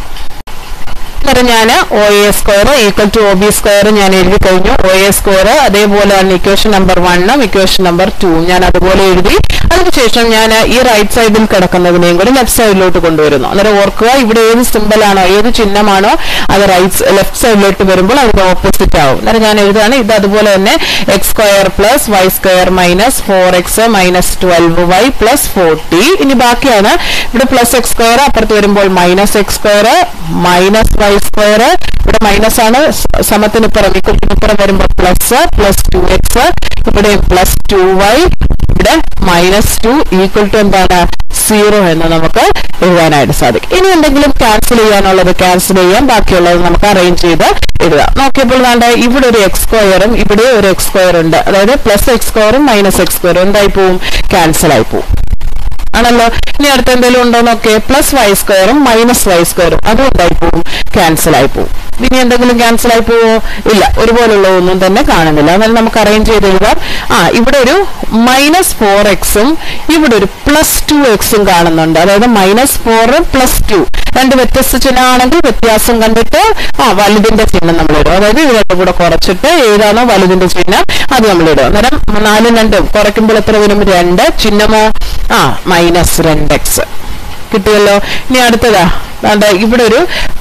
അന്നേരം ഞാൻ O A square equal to O B square ഞാൻ എഴുതി കഴിഞ്ഞു ഒ എ സ്ക്വയർ അതേപോലെ തന്നെ ഇക്വേഷൻ നമ്പർ വണ്ണും ഇക്വേഷൻ നമ്പർ ടു ഞാൻ അതുപോലെ എഴുതി അതിനുശേഷം ഞാൻ ഈ റൈറ്റ് സൈഡിൽ കിടക്കുന്നതിനെയും കൂടി ലെഫ്റ്റ് സൈഡിലോട്ട് കൊണ്ടുവരുന്നു അന്നേരം ഓർക്കുക ഇവിടെ ഏത് സിമ്പിൾ ആണോ ഏത് ചിഹ്നമാണോ അത് റൈറ്റ് ലെഫ്റ്റ് സൈഡിലോട്ട് വരുമ്പോൾ അതിന്റെ ഓപ്പോസിറ്റ് ആവും അന്നേരം ഞാൻ എഴുതാണ് ഇത് അതുപോലെ തന്നെ X square plus Y square minus four X minus twelve Y plus forty ഇനി ബാക്കിയാണ് ഇവിടെ പ്ലസ് എക്സ് സ്ക്വയർ അപ്പുറത്ത് വരുമ്പോൾ minus X square minus Y square ഇവിടെ മൈനസ് ആണ് സ- സമത്തിനിപ്പുറം ഇക്വത്തിനിപ്പുറം വരുമ്പോൾ പ്ലസ് പ്ലസ് ടു എക്സ് ഇവിടെ പ്ലസ് ടു വൈ ഇവിടെ മൈനസ് ടു ഈക്വൽ ടു എന്താണ് സീറോ എന്ന് നമുക്ക് എഴുതാനായിട്ട് സാധിക്കും ഇനി എന്തെങ്കിലും ക്യാൻസൽ ചെയ്യാനുള്ളത് ക്യാൻസൽ ചെയ്യാം ബാക്കിയുള്ളത് നമുക്ക് അറേഞ്ച് ചെയ്ത് എഴുതാം നോക്കിയപ്പോൾ വേണ്ട ഇവിടെ ഒരു എക്സ് സ്ക്വയറും ഇവിടെ ഒരു എക്സ് സ്ക്വയർ ഉണ്ട് അതായത് പ്ലസ് എക്സ് സ്ക്വയറും മൈനസ് എക്സ് സ്ക്വയറും എന്തായി പോവും ക്യാൻസൽ ആയി പോവും ആണല്ലോ ഇനി അടുത്ത എന്തെങ്കിലും ഉണ്ടോ നോക്കേ പ്ലസ് വൈ സ്ക്വയറും മൈനസ് വൈ സ്ക്വയറും അതും എന്തായി പോവും ക്യാൻസൽ ആയി പോവും ഇനി എന്തെങ്കിലും ക്യാൻസൽ ആയി പോവോ ഇല്ല ഒരുപോലുള്ള ഒന്നും തന്നെ കാണുന്നില്ല എന്നാലും നമുക്ക് അറേഞ്ച് ചെയ്ത് എഴുതാം ആ ഇവിടെ ഒരു മൈനസ് ഫോർ എക്സും ഇവിടെ ഒരു പ്ലസ് ടു എക്സും കാണുന്നുണ്ട് അതായത് മൈനസ് ഫോർ പ്ലസ് ടു രണ്ട് വ്യത്യസ്ത ചിഹ്നമാണെങ്കിൽ വ്യത്യാസം കണ്ടിട്ട് ആ വലുതിന്റെ ചിഹ്നം നമ്മൾ ഇടും അതായത് ഇത് രണ്ടും കൂടെ കുറച്ചിട്ട് ഏതാണോ വലുതിന്റെ ചിഹ്നം അത് നമ്മൾ ഇടും അന്നേരം നാലും രണ്ടും കുറയ്ക്കുമ്പോൾ എത്ര വരും രണ്ട് ചിഹ്നമോ ആ മൈനസ് രണ്ട് എക്സ് കിട്ടിയല്ലോ ഇനി അടുത്തതാ ദാണ്ടെ ഇവിടെ ഒരു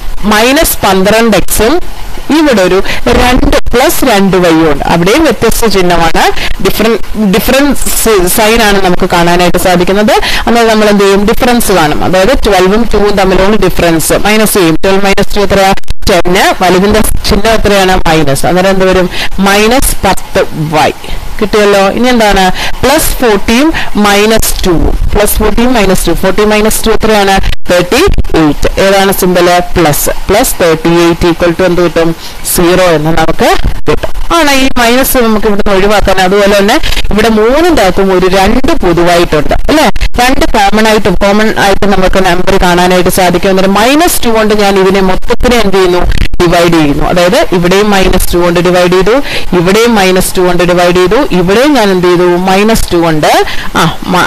മൈനസ് പന്ത്രണ്ട് എക്സും ഇവിടെ ഒരു രണ്ട് പ്ലസ് രണ്ട് വൈയും ഉണ്ട് അവിടെയും വ്യത്യസ്ത ചിഹ്നമാണ് ഡിഫറെന്റ് ഡിഫറൻസ് സൈൻ ആണ് നമുക്ക് കാണാനായിട്ട് സാധിക്കുന്നത് അന്നേരം നമ്മൾ എന്ത് ചെയ്യും ഡിഫറൻസ് കാണും അതായത് ട്വൽവും ടൂവും തമ്മിലുള്ള ഡിഫറൻസ് മൈനസ് ചെയ്യും ട്വൽവ് മൈനസ് ടു എത്രയാ ടെന്ന് വലുതിന്റെ ചിഹ്നം എത്രയാണ് മൈനസ് അന്നേരം എന്ത് വരും മൈനസ് പത്ത് വൈ കിട്ടിയല്ലോ ഇനി എന്താണ് പ്ലസ് ഫോർട്ടിയും മൈനസ് ടു പ്ലസ് ഫോർട്ടിയും minus two forty minus two എത്രയാണ് തേർട്ടി എയ്റ്റ് ഏതാണ് symbol plus plus thirty eight equal to എന്ത് കിട്ടും സീറോ എന്ന് നമുക്ക് കിട്ടും ആണ് ഈ മൈനസ് നമുക്ക് ഇവിടുന്ന് ഒഴിവാക്കാൻ അതുപോലെ തന്നെ ഇവിടെ മൂന്നിന്റെ അകത്തും ഒരു രണ്ട് പൊതുവായിട്ടുണ്ട് അല്ലെ രണ്ട് കോമൺ ആയിട്ടും കോമൺ ആയിട്ട് നമുക്ക് നമ്പർ കാണാനായിട്ട് സാധിക്കും അന്നേരം മൈനസ് ടു കൊണ്ട് ഞാൻ ഇതിനെ മൊത്തത്തിനെ എന്ത് ചെയ്യുന്നു ഡിവൈഡ് ചെയ്യുന്നു അതായത് ഇവിടെയും മൈനസ് ടു കൊണ്ട് ഡിവൈഡ് ചെയ്തു ഇവിടെയും മൈനസ് ടു കൊണ്ട് ഡിവൈഡ് ചെയ്തു ഇവിടെയും ഞാൻ എന്ത് ചെയ്തു മൈനസ് ടു കൊണ്ട് ആ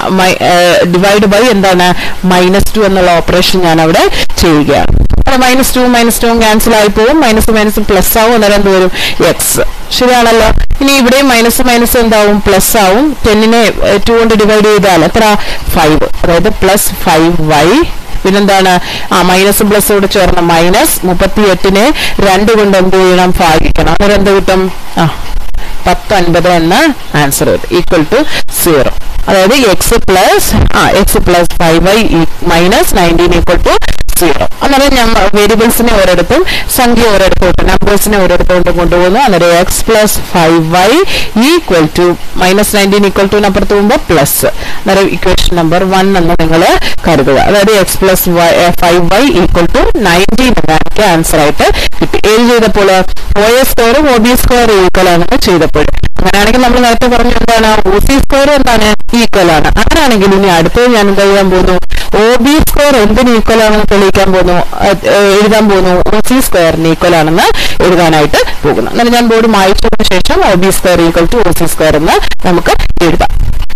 ഡിവൈഡ് ബൈ എന്താണ് മൈനസ് ടു എന്നുള്ള ഓപ്പറേഷൻ ഞാൻ അവിടെ ചെയ്യുകയാണ് minus two minus two cancel ആയി പോകും മൈനസ് മൈനസ് പ്ലസ് ആവും അന്നേരം എന്ത് വരും എക്സ് ശരിയാണല്ലോ ഇനി ഇവിടെ മൈനസ് മൈനസ് എന്താവും പ്ലസ് ആവും ടെന്നിനെ ടു കൊണ്ട് ഡിവൈഡ് ചെയ്താൽ എത്ര ഫൈവ് അതായത് പ്ലസ് ഫൈവ് വൈ പിന്നെന്താണ് ആ മൈനസും പ്ലസും കൂടെ ചേർന്ന് മൈനസ് മുപ്പത്തി എട്ടിനെ രണ്ട് കൊണ്ട് എന്ത് ചെയ്യണം ഭാഗിക്കണം അന്നേരം എന്ത് കിട്ടും ആ പത്തൊൻപത് എന്ന ആൻസർ വരും ഈക്വൽ ടു സീറോ അതായത് എക്സ് പ്ലസ് ആ X plus five Y minus nineteen equal to zero അന്നേരം ഞാൻ വേരിയബിൾസിനെ ഒരിടത്തും സംഖ്യ ഒരിടത്തോട്ട് നമ്പേഴ്സിനെ ഒരിടത്തോട്ട് കൊണ്ടുപോകുന്നു അന്നേരം X plus five Y equal to minus nineteen equal to അപ്പുറത്ത് പോകുമ്പോൾ പ്ലസ് അന്നേരം ഇക്വേഷൻ നമ്പർ വൺ എന്ന് നിങ്ങൾ കരുതുക അതായത് X plus five Y equal to nineteen എന്ന എനിക്ക് ആൻസർ ആയിട്ട് കിട്ടി ഏത് ചെയ്തപ്പോൾ ഒ എസ് സ്ക്വയറും ഒ ബി സ്ക്വയർ ഈക്വൽ ആണെന്ന് ചെയ്തപ്പോൾ അങ്ങനെയാണെങ്കിൽ നമ്മൾ നേരത്തെ പറഞ്ഞു എന്താണ് ഒ സി സ്ക്വയർ എന്താണ് ഈക്വൽ ആണ് അങ്ങനെയാണെങ്കിൽ ഇനി അടുത്തത് ഞാൻ എന്താ ചെയ്യാൻ പോകുന്നു ഒ ബി സ്ക്വയർ എന്തിന് ഈക്വൽ ആണെന്ന് തെളിയിക്കാൻ പോകുന്നു അത്, ഏഹ്, എഴുതാൻ പോകുന്നു ഒ സി സ്ക്വയറിന് ഈക്വൽ ആണെന്ന് എഴുതാനായിട്ട് പോകുന്നു അങ്ങനെ ഞാൻ ബോർഡ് മായ്ച്ചതിന് ശേഷം O B square equal to O C square എന്ന് നമുക്ക് എഴുതാം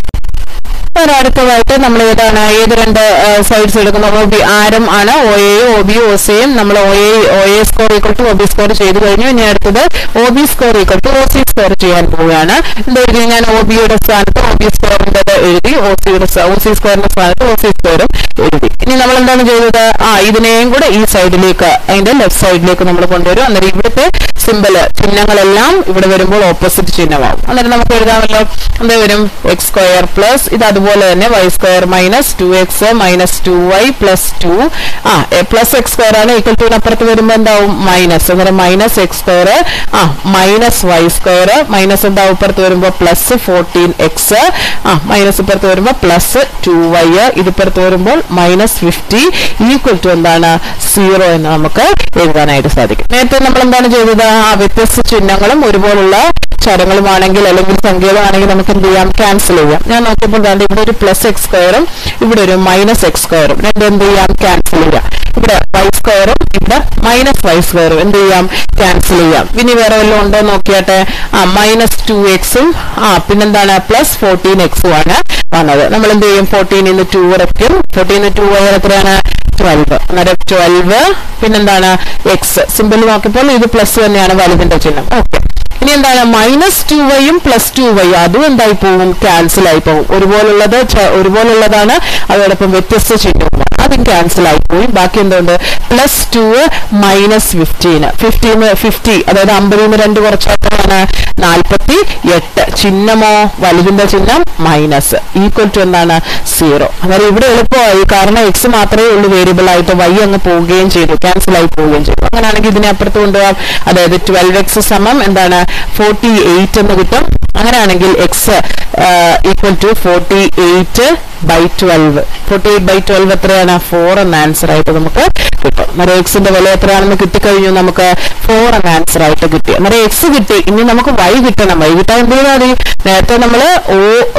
അതിന് അടുത്തതായിട്ട് നമ്മൾ ഏതാണ് ഏത് രണ്ട് സൈഡ്സ് എടുക്കുന്നു ഒ ബി ആരം ആണ് ഒ എയും ഒ ബി ഒ സിയും നമ്മൾ O A O A score equal to O B score ചെയ്ത് കഴിഞ്ഞു ഇനി അടുത്തത് O B score equal to O C score ചെയ്യാൻ പോവുകയാണ് എന്താ എഴുതി ഞാൻ ഒ ബിയുടെ സ്ഥാനത്ത് ഒ ബി സ്കോറിന്റെ എഴുതി ഒ സിയുടെ ഒ സി സ്കോറിന്റെ സ്ഥാനത്ത് ഒ സി സ്കോറും എഴുതി ഇനി നമ്മൾ എന്താണ് ചെയ്തത് ആ ഇതിനെയും കൂടെ ഈ സൈഡിലേക്ക് അതിന്റെ ലെഫ്റ്റ് സൈഡിലേക്ക് നമ്മൾ കൊണ്ടുവരും അന്നേരം ഇവിടുത്തെ സിമ്പിള് ചിഹ്നങ്ങളെല്ലാം ഇവിടെ വരുമ്പോൾ ഓപ്പോസിറ്റ് ചിഹ്നമാവും അന്നേരം നമുക്ക് എഴുതാമല്ലോ എന്താ വരും എക്സ് സ്ക്വയർ പ്ലസ് ഇത് അതുപോലെ തന്നെ Y square minus two X minus two Y plus two ആ പ്ലസ് എക്സ് സ്ക്വയർ ആണ് ഈക്വൽ ടു അപ്പുറത്ത് വരുമ്പോൾ എന്താവും മൈനസ് അന്നേരം മൈനസ് എക്സ് സ്ക്വയർ ആ മൈനസ് വൈ സ്ക്വയർ മൈനസ് എന്താവും ഇപ്പുറത്ത് വരുമ്പോൾ പ്ലസ് ഫോർട്ടീൻ എക്സ് ആ മൈനസ് ഇപ്പുറത്ത് വരുമ്പോൾ പ്ലസ് ടു വൈ ഇതിപ്പുറത്ത് വരുമ്പോൾ മൈനസ് ഫിഫ്റ്റി ഈക്വൽ ടു എന്താണ് സീറോ എന്ന് നമുക്ക് എഴുതാനായിട്ട് സാധിക്കും നേരത്തെ നമ്മൾ എന്താണ് ചെയ്തത് ആ വ്യത്യസ്ത ചിഹ്നങ്ങളും ഒരുപോലുള്ള ചരങ്ങളുമാണെങ്കിൽ അല്ലെങ്കിൽ സംഖ്യകളാണെങ്കിൽ നമുക്ക് എന്ത് ചെയ്യാം ക്യാൻസൽ ചെയ്യാം ഞാൻ നോക്കിയപ്പോൾ ദാണ്ട് ഇവിടെ ഒരു പ്ലസ് എക്സ് സ്ക്വയറും ഇവിടെ ഒരു മൈനസ് എക്സ് സ്ക്വയറും രണ്ടും എന്ത് ചെയ്യാം ക്യാൻസൽ ചെയ്യാം ഇവിടെ വൈ സ്ക്വയറും ഇവിടെ മൈനസ് വൈ സ്ക്വയറും എന്ത് ചെയ്യാം ക്യാൻസൽ ചെയ്യാം ഇനി വേറെ വല്ലതും ഉണ്ടോ എന്ന് നോക്കിയാട്ടെ ആ മൈനസ് ടു എക്സും ആ പിന്നെന്താണ് പ്ലസ് ഫോർട്ടീൻ എക്സും ആണ് വന്നത് നമ്മൾ എന്ത് ചെയ്യും ഫോർട്ടീൻ ഇന്ന് ടു വരയ്ക്കും ഫോർട്ടീൻ ടു വരെ എത്രയാണ് ട്വൽവ് അന്നേരം ട്വൽവ് പിന്നെന്താണ് എക്സ് സിമ്പിൾ നോക്കിയപ്പോൾ ഇത് പ്ലസ് തന്നെയാണ് വലുതിന്റെ ചിഹ്നം ഓക്കെ ഇനി എന്താണ് മൈനസ് ടു വൈയും പ്ലസ് ടു വൈ അതും എന്തായി പോകും ക്യാൻസൽ ആയി പോകും ഒരുപോലുള്ളത് ച- ഒരുപോലുള്ളതാണ് അതോടൊപ്പം വ്യത്യസ്ത ചിഹ്നവുമാണ് അതും ക്യാൻസൽ ആയി പോയി ബാക്കി എന്തുണ്ട് plus two minus fifteen fifteen fifty അതായത് അമ്പതിൽ നിന്ന് രണ്ട് കുറച്ചാണ് നാൽപ്പത്തി എട്ട് ചിഹ്നമോ വലുതിന്റെ ചിഹ്നം മൈനസ് ഈക്വൽ ടു എന്താണ് സീറോ അന്നേരം ഇവിടെ എളുപ്പമായി കാരണം എക്സ് മാത്രമേ ഉള്ളൂ വേരിയബിൾ ആയിട്ട് വൈ അങ്ങ് പോവുകയും ചെയ്തു ക്യാൻസൽ ആയി പോവുകയും ചെയ്തു അങ്ങനെയാണെങ്കിൽ ഇതിനെ അപ്പുറത്ത് കൊണ്ടുപോകാം അതായത് ട്വൽവ് എക്സ് സമം എന്താണ് ഫോർട്ടി എയ്റ്റ് എന്ന് കിട്ടും അങ്ങനെയാണെങ്കിൽ X equal to forty eight by twelve forty eight by twelve എത്രയാണ് ഫോർ എന്ന ആൻസർ ആയിട്ട് നമുക്ക് കിട്ടും അന്നേരം എക്സിന്റെ വില എത്രയാണെന്ന് കിട്ടിക്കഴിഞ്ഞു നമുക്ക് ഫോർ എന്ന ആൻസർ ആയിട്ട് കിട്ടി അന്നേരം എക്സ് കിട്ടി ഇനി നമുക്ക് വൈ കിട്ടണം വൈ കിട്ടാൻ എന്ത് ചെയ്താൽ മതി നേരത്തെ നമ്മൾ O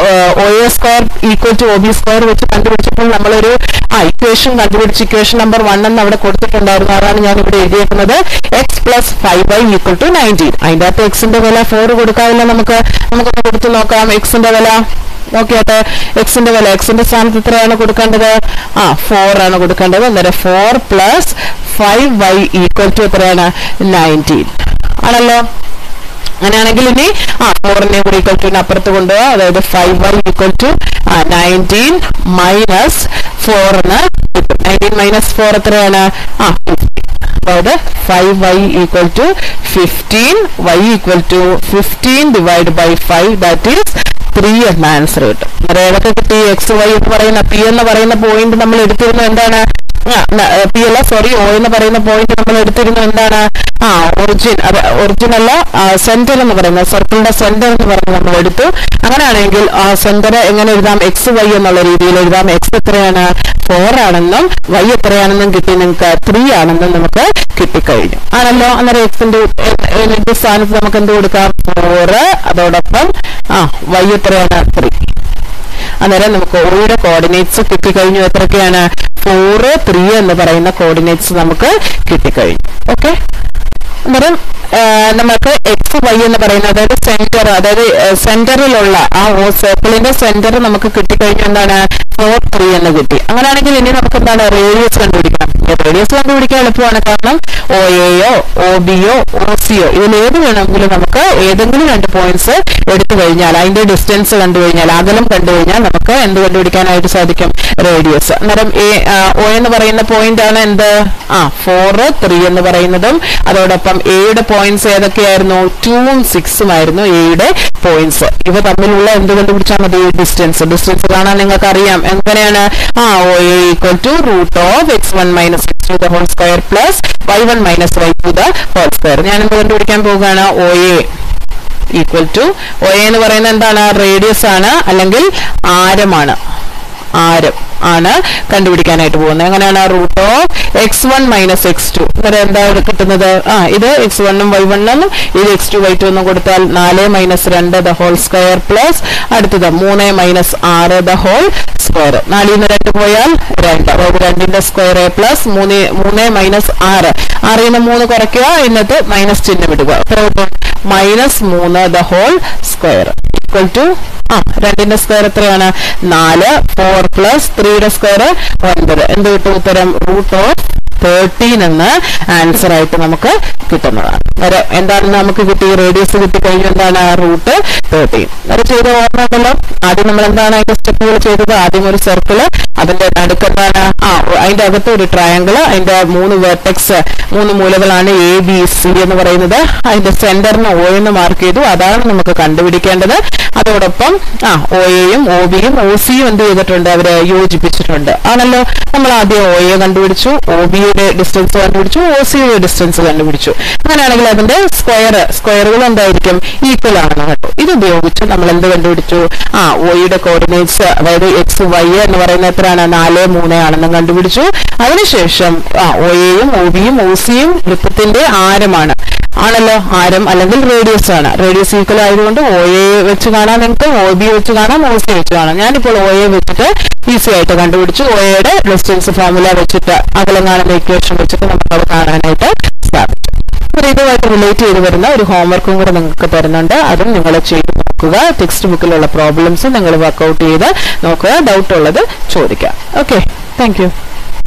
O A square equal to O B square വെച്ച് കണ്ടുപിടിച്ചപ്പോൾ നമ്മളൊരു ആ ഇക്വേഷൻ കണ്ടുപിടിച്ച് ഇക്വേഷൻ നമ്പർ വൺ എന്ന് അവിടെ കൊടുത്തിട്ടുണ്ടായിരുന്നു അതാണ് ഞാൻ ഇവിടെ എഴുതിയേക്കുന്നത് X plus five Y equal to nineteen അതിന്റെ അകത്ത് എക്സിന്റെ വില ഫോർ കൊടുക്കാവില്ല നമുക്ക് നമുക്കൊന്ന് കൊടുത്തു നോക്കാം എക്സിന്റെ വില നോക്കിയാട്ടെ എക്സിന്റെ വില എക്സിന്റെ സ്ഥാനത്ത് എത്രയാണ് കൊടുക്കേണ്ടത് ആ ഫോർ ആണ് കൊടുക്കേണ്ടത് അന്നേരം four plus five Y equal to എത്രയാണ് നയൻറ്റീൻ ആണല്ലോ അങ്ങനെയാണെങ്കിൽ ഇനി ആ ഫോറിനെ കൂടി ഈക്വൽ ടു അപ്പുറത്ത് കൊണ്ടുപോകാം അതായത് five Y equal to nineteen minus ഫോറിന് കിട്ടും നയൻറ്റീൻ മൈനസ് ഫോർ എത്രയാണ് ആ ഫിഫ്റ്റി അതായത് five Y equal to fifteen y equal to fifteen divide by five that is three എന്ന ആൻസർ കിട്ടും അന്നേരം ഏതൊക്കെ കിട്ടി എക്സ് വൈ എന്ന് പറയുന്ന പി എന്ന് പറയുന്ന പോയിന്റ് നമ്മൾ എടുത്തിരുന്നത് എന്താണ് പി അല്ല സോറി ഒ എന്ന് പറയുന്ന പോയിന്റ് നമ്മൾ എടുത്തിരുന്നത് എന്താണ് ആ ഒറിജിൻ അത് ഒറിജിൻ അല്ല സെന്റർ എന്ന് പറയുന്നത് സർക്കിളിന്റെ സെന്റർ എന്ന് പറയുന്നത് നമ്മൾ എടുത്തു അങ്ങനെയാണെങ്കിൽ ആ സെന്റർ എങ്ങനെ എഴുതാം എക്സ് വൈ എന്നുള്ള രീതിയിൽ എഴുതാം എക്സ് എത്രയാണ് ഫോർ ആണെന്നും വൈ എത്രയാണെന്നും കിട്ടി നിങ്ങൾക്ക് ത്രീ ആണെന്നും നമുക്ക് കിട്ടിക്കഴിഞ്ഞു ആണല്ലോ അന്നേരം എക്സിന്റെ ഇതിന്റെ സ്ഥാനത്ത് നമുക്ക് എന്ത് കൊടുക്കാം ഫോറ് അതോടൊപ്പം ആ വൈ എത്രയാണ് ത്രീ അന്നേരം നമുക്ക് ഓയുടെ കോർഡിനേറ്റ്സ് കിട്ടിക്കഴിഞ്ഞു എത്രയൊക്കെയാണ് ഫോറ് ത്രീ എന്ന് പറയുന്ന കോർഡിനേറ്റ്സ് നമുക്ക് കിട്ടിക്കഴിഞ്ഞു ഓക്കെ അന്നേരം ആ, നമുക്ക് എക്സ് വൈ എന്ന് പറയുന്നത് അതായത് സെന്റർ അതായത് സെന്ററിലുള്ള ആ സർക്കിളിന്റെ സെന്റർ നമുക്ക് കിട്ടിക്കഴിഞ്ഞു എന്താണ് ഫോർ ത്രീ എന്ന് കിട്ടി അങ്ങനെയാണെങ്കിൽ ഇനി നമുക്ക് എന്താണ് റേഡിയസ് കണ്ടുപിടിക്കണം റേഡിയസ് കണ്ടുപിടിക്കാൻ എളുപ്പമാണ് കാരണം ഒ എയോ ഒ ബിയോ ഒ സിയോ ഇതിൽ ഏത് വേണമെങ്കിലും നമുക്ക് ഏതെങ്കിലും രണ്ട് പോയിന്റ്സ് എടുത്തു കഴിഞ്ഞാൽ അതിന്റെ ഡിസ്റ്റൻസ് കണ്ടു കഴിഞ്ഞാൽ അകലം കണ്ടു കഴിഞ്ഞാൽ നമുക്ക് എന്ത് കണ്ടുപിടിക്കാനായിട്ട് സാധിക്കും റേഡിയസ് അന്നേരം എ ഒ എന്ന് പറയുന്ന പോയിന്റ് ആണ് എന്ത് ആ ഫോർ ത്രീ എന്ന് പറയുന്നതും അതോടൊപ്പം എയുടെ പോയിന്റ്സ് ഏതൊക്കെയായിരുന്നു ടൂവും സിക്സും ആയിരുന്നു എയുടെ പോയിന്റ്സ് ഇവ തമ്മിലുള്ള എന്ത് കണ്ടുപിടിച്ചാൽ മതി ഡിസ്റ്റൻസ് ഡിസ്റ്റൻസ് കാണാൻ നിങ്ങൾക്ക് അറിയാം എങ്ങനെയാണ് ആ O A equal to root of X one minus X two the whole square plus Y one minus Y two the whole square ഞാൻ എന്ത് കണ്ടുപിടിക്കാൻ പോവുകയാണ് O A equal to O A എന്ന് പറയുന്നത് എന്താണ് റേഡിയസ് ആണ് അല്ലെങ്കിൽ ആരമാണ് ആരം ആണ് കണ്ടുപിടിക്കാനായിട്ട് പോകുന്നത് എങ്ങനെയാണ് root of X one minus X two അന്നേരം എന്താ ഇവിടെ കിട്ടുന്നത് ആ ഇത് എക്സ് വണ്ണും വൈ വണ്ണും ഇത് എക്സ് ടു വൈ ടു എന്നും കൊടുത്താൽ നാല് മൈനസ് രണ്ട് ദ ഹോൾ സ്ക്വയർ പ്ലസ് അടുത്തത് മൂന്ന് മൈനസ് ആറ് ദ ഹോൾ സ്ക്വയർ നാലിൽ നിന്ന് രണ്ട് പോയാൽ രണ്ട് അതായത് രണ്ടിന്റെ സ്ക്വയർ പ്ലസ് മൂന്ന് മൂന്ന് മൈനസ് ആറ് ആറിൽ നിന്ന് മൂന്ന് കുറയ്ക്കുക എന്നിട്ട് മൈനസ് ചിഹ്നം ഇടുക എത്ര കിട്ടും മൈനസ് മൂന്ന് the whole square equal to ആ രണ്ടിന്റെ സ്ക്വയർ എത്രയാണ് നാല് ഫോർ പ്ലസ് ത്രീയുടെ സ്ക്വയർ ഒൻപത് എന്ത് കിട്ടും ഉത്തരം റൂട്ട് ഓഫ് തേർട്ടീൻ എന്ന് ആൻസർ ആയിട്ട് നമുക്ക് കിട്ടുന്നതാണ് വരെ എന്താണ് നമുക്ക് കിട്ടി റേഡിയസ് കിട്ടി കഴിഞ്ഞു എന്താണ് റൂട്ട് തേർട്ടീൻ അത് ചെയ്ത ഓർമ്മ ഉണ്ടല്ലോ ആദ്യം നമ്മൾ എന്താണ് അതിന്റെ സ്റ്റെപ്പുകൾ ചെയ്തത് ആദ്യം ഒരു സർക്കിള് അതിന്റെ നടുക്ക് എന്താണ് ആ അതിന്റെ അകത്ത് ഒരു ട്രയാങ്കിള് അതിന്റെ മൂന്ന് വെർട്ടെക്സ് മൂന്ന് മൂലകളാണ് എ ബി സി എന്ന് പറയുന്നത് അതിന്റെ സെന്ററിന് ഒ എന്ന് മാർക്ക് ചെയ്തു അതാണ് നമുക്ക് കണ്ടുപിടിക്കേണ്ടത് അതോടൊപ്പം ആ ഒ എയും ഒ ബിയും ഒ സിയും എന്ത് ചെയ്തിട്ടുണ്ട് അവരെ യോജിപ്പിച്ചിട്ടുണ്ട് ആണല്ലോ നമ്മൾ ആദ്യം ഒ എ കണ്ടുപിടിച്ചു ഒ ബിയുടെ ഡിസ്റ്റൻസ് കണ്ടുപിടിച്ചു ഒ സിയുടെ ഡിസ്റ്റൻസ് കണ്ടുപിടിച്ചു അങ്ങനെയാണെങ്കിൽ അതിന്റെ സ്ക്വയർ സ്ക്വയറുകൾ എന്തായിരിക്കും ഈക്വൽ ആണെന്ന് കേട്ടോ ഇത് ഉപയോഗിച്ച് നമ്മൾ എന്ത് കണ്ടുപിടിച്ചു ആ ഒയുടെ കോർഡിനേറ്റ്സ് അതായത് എക്സ് വൈ എന്ന് പറയുന്ന എത്രയാണ് നാല് മൂന്ന് ആണെന്ന് കണ്ടുപിടിച്ചു അതിനുശേഷം ആ ഒ എയും ഒ ബിയും ഒ സിയും വൃത്തത്തിന്റെ ആരമാണ് ആണല്ലോ ആരം അല്ലെങ്കിൽ റേഡിയസ് ആണ് റേഡിയസ് ഈക്വൽ ആയതുകൊണ്ട് ഒ എ വെച്ച് കാണാൻ നിങ്ങൾക്ക് ഒ ബി വെച്ച് കാണാം ഒ സി വെച്ച് കാണാം ഞാനിപ്പോൾ ഒ എ വെച്ചിട്ട് ഈസി ആയിട്ട് കണ്ടുപിടിച്ചു ഒ എയുടെ ഡിസ്റ്റൻസ് ഫോർമുല വെച്ചിട്ട് അകലം കാണുന്ന ഇക്വേഷൻ വെച്ചിട്ട് നമുക്ക് അത് കാണാനായിട്ട് സാധിക്കും അപ്പോൾ ഇതുമായിട്ട് റിലേറ്റ് ചെയ്ത് വരുന്ന ഒരു ഹോംവർക്കും കൂടെ നിങ്ങൾക്ക് തരുന്നുണ്ട് അതും നിങ്ങൾ ചെയ്ത് നോക്കുക ടെക്സ്റ്റ് ബുക്കിലുള്ള പ്രോബ്ലംസ് നിങ്ങൾ വർക്കൗട്ട് ചെയ്ത് നോക്കുക ഡൗട്ട് ഉള്ളത് ചോദിക്കാം ഓക്കെ താങ്ക്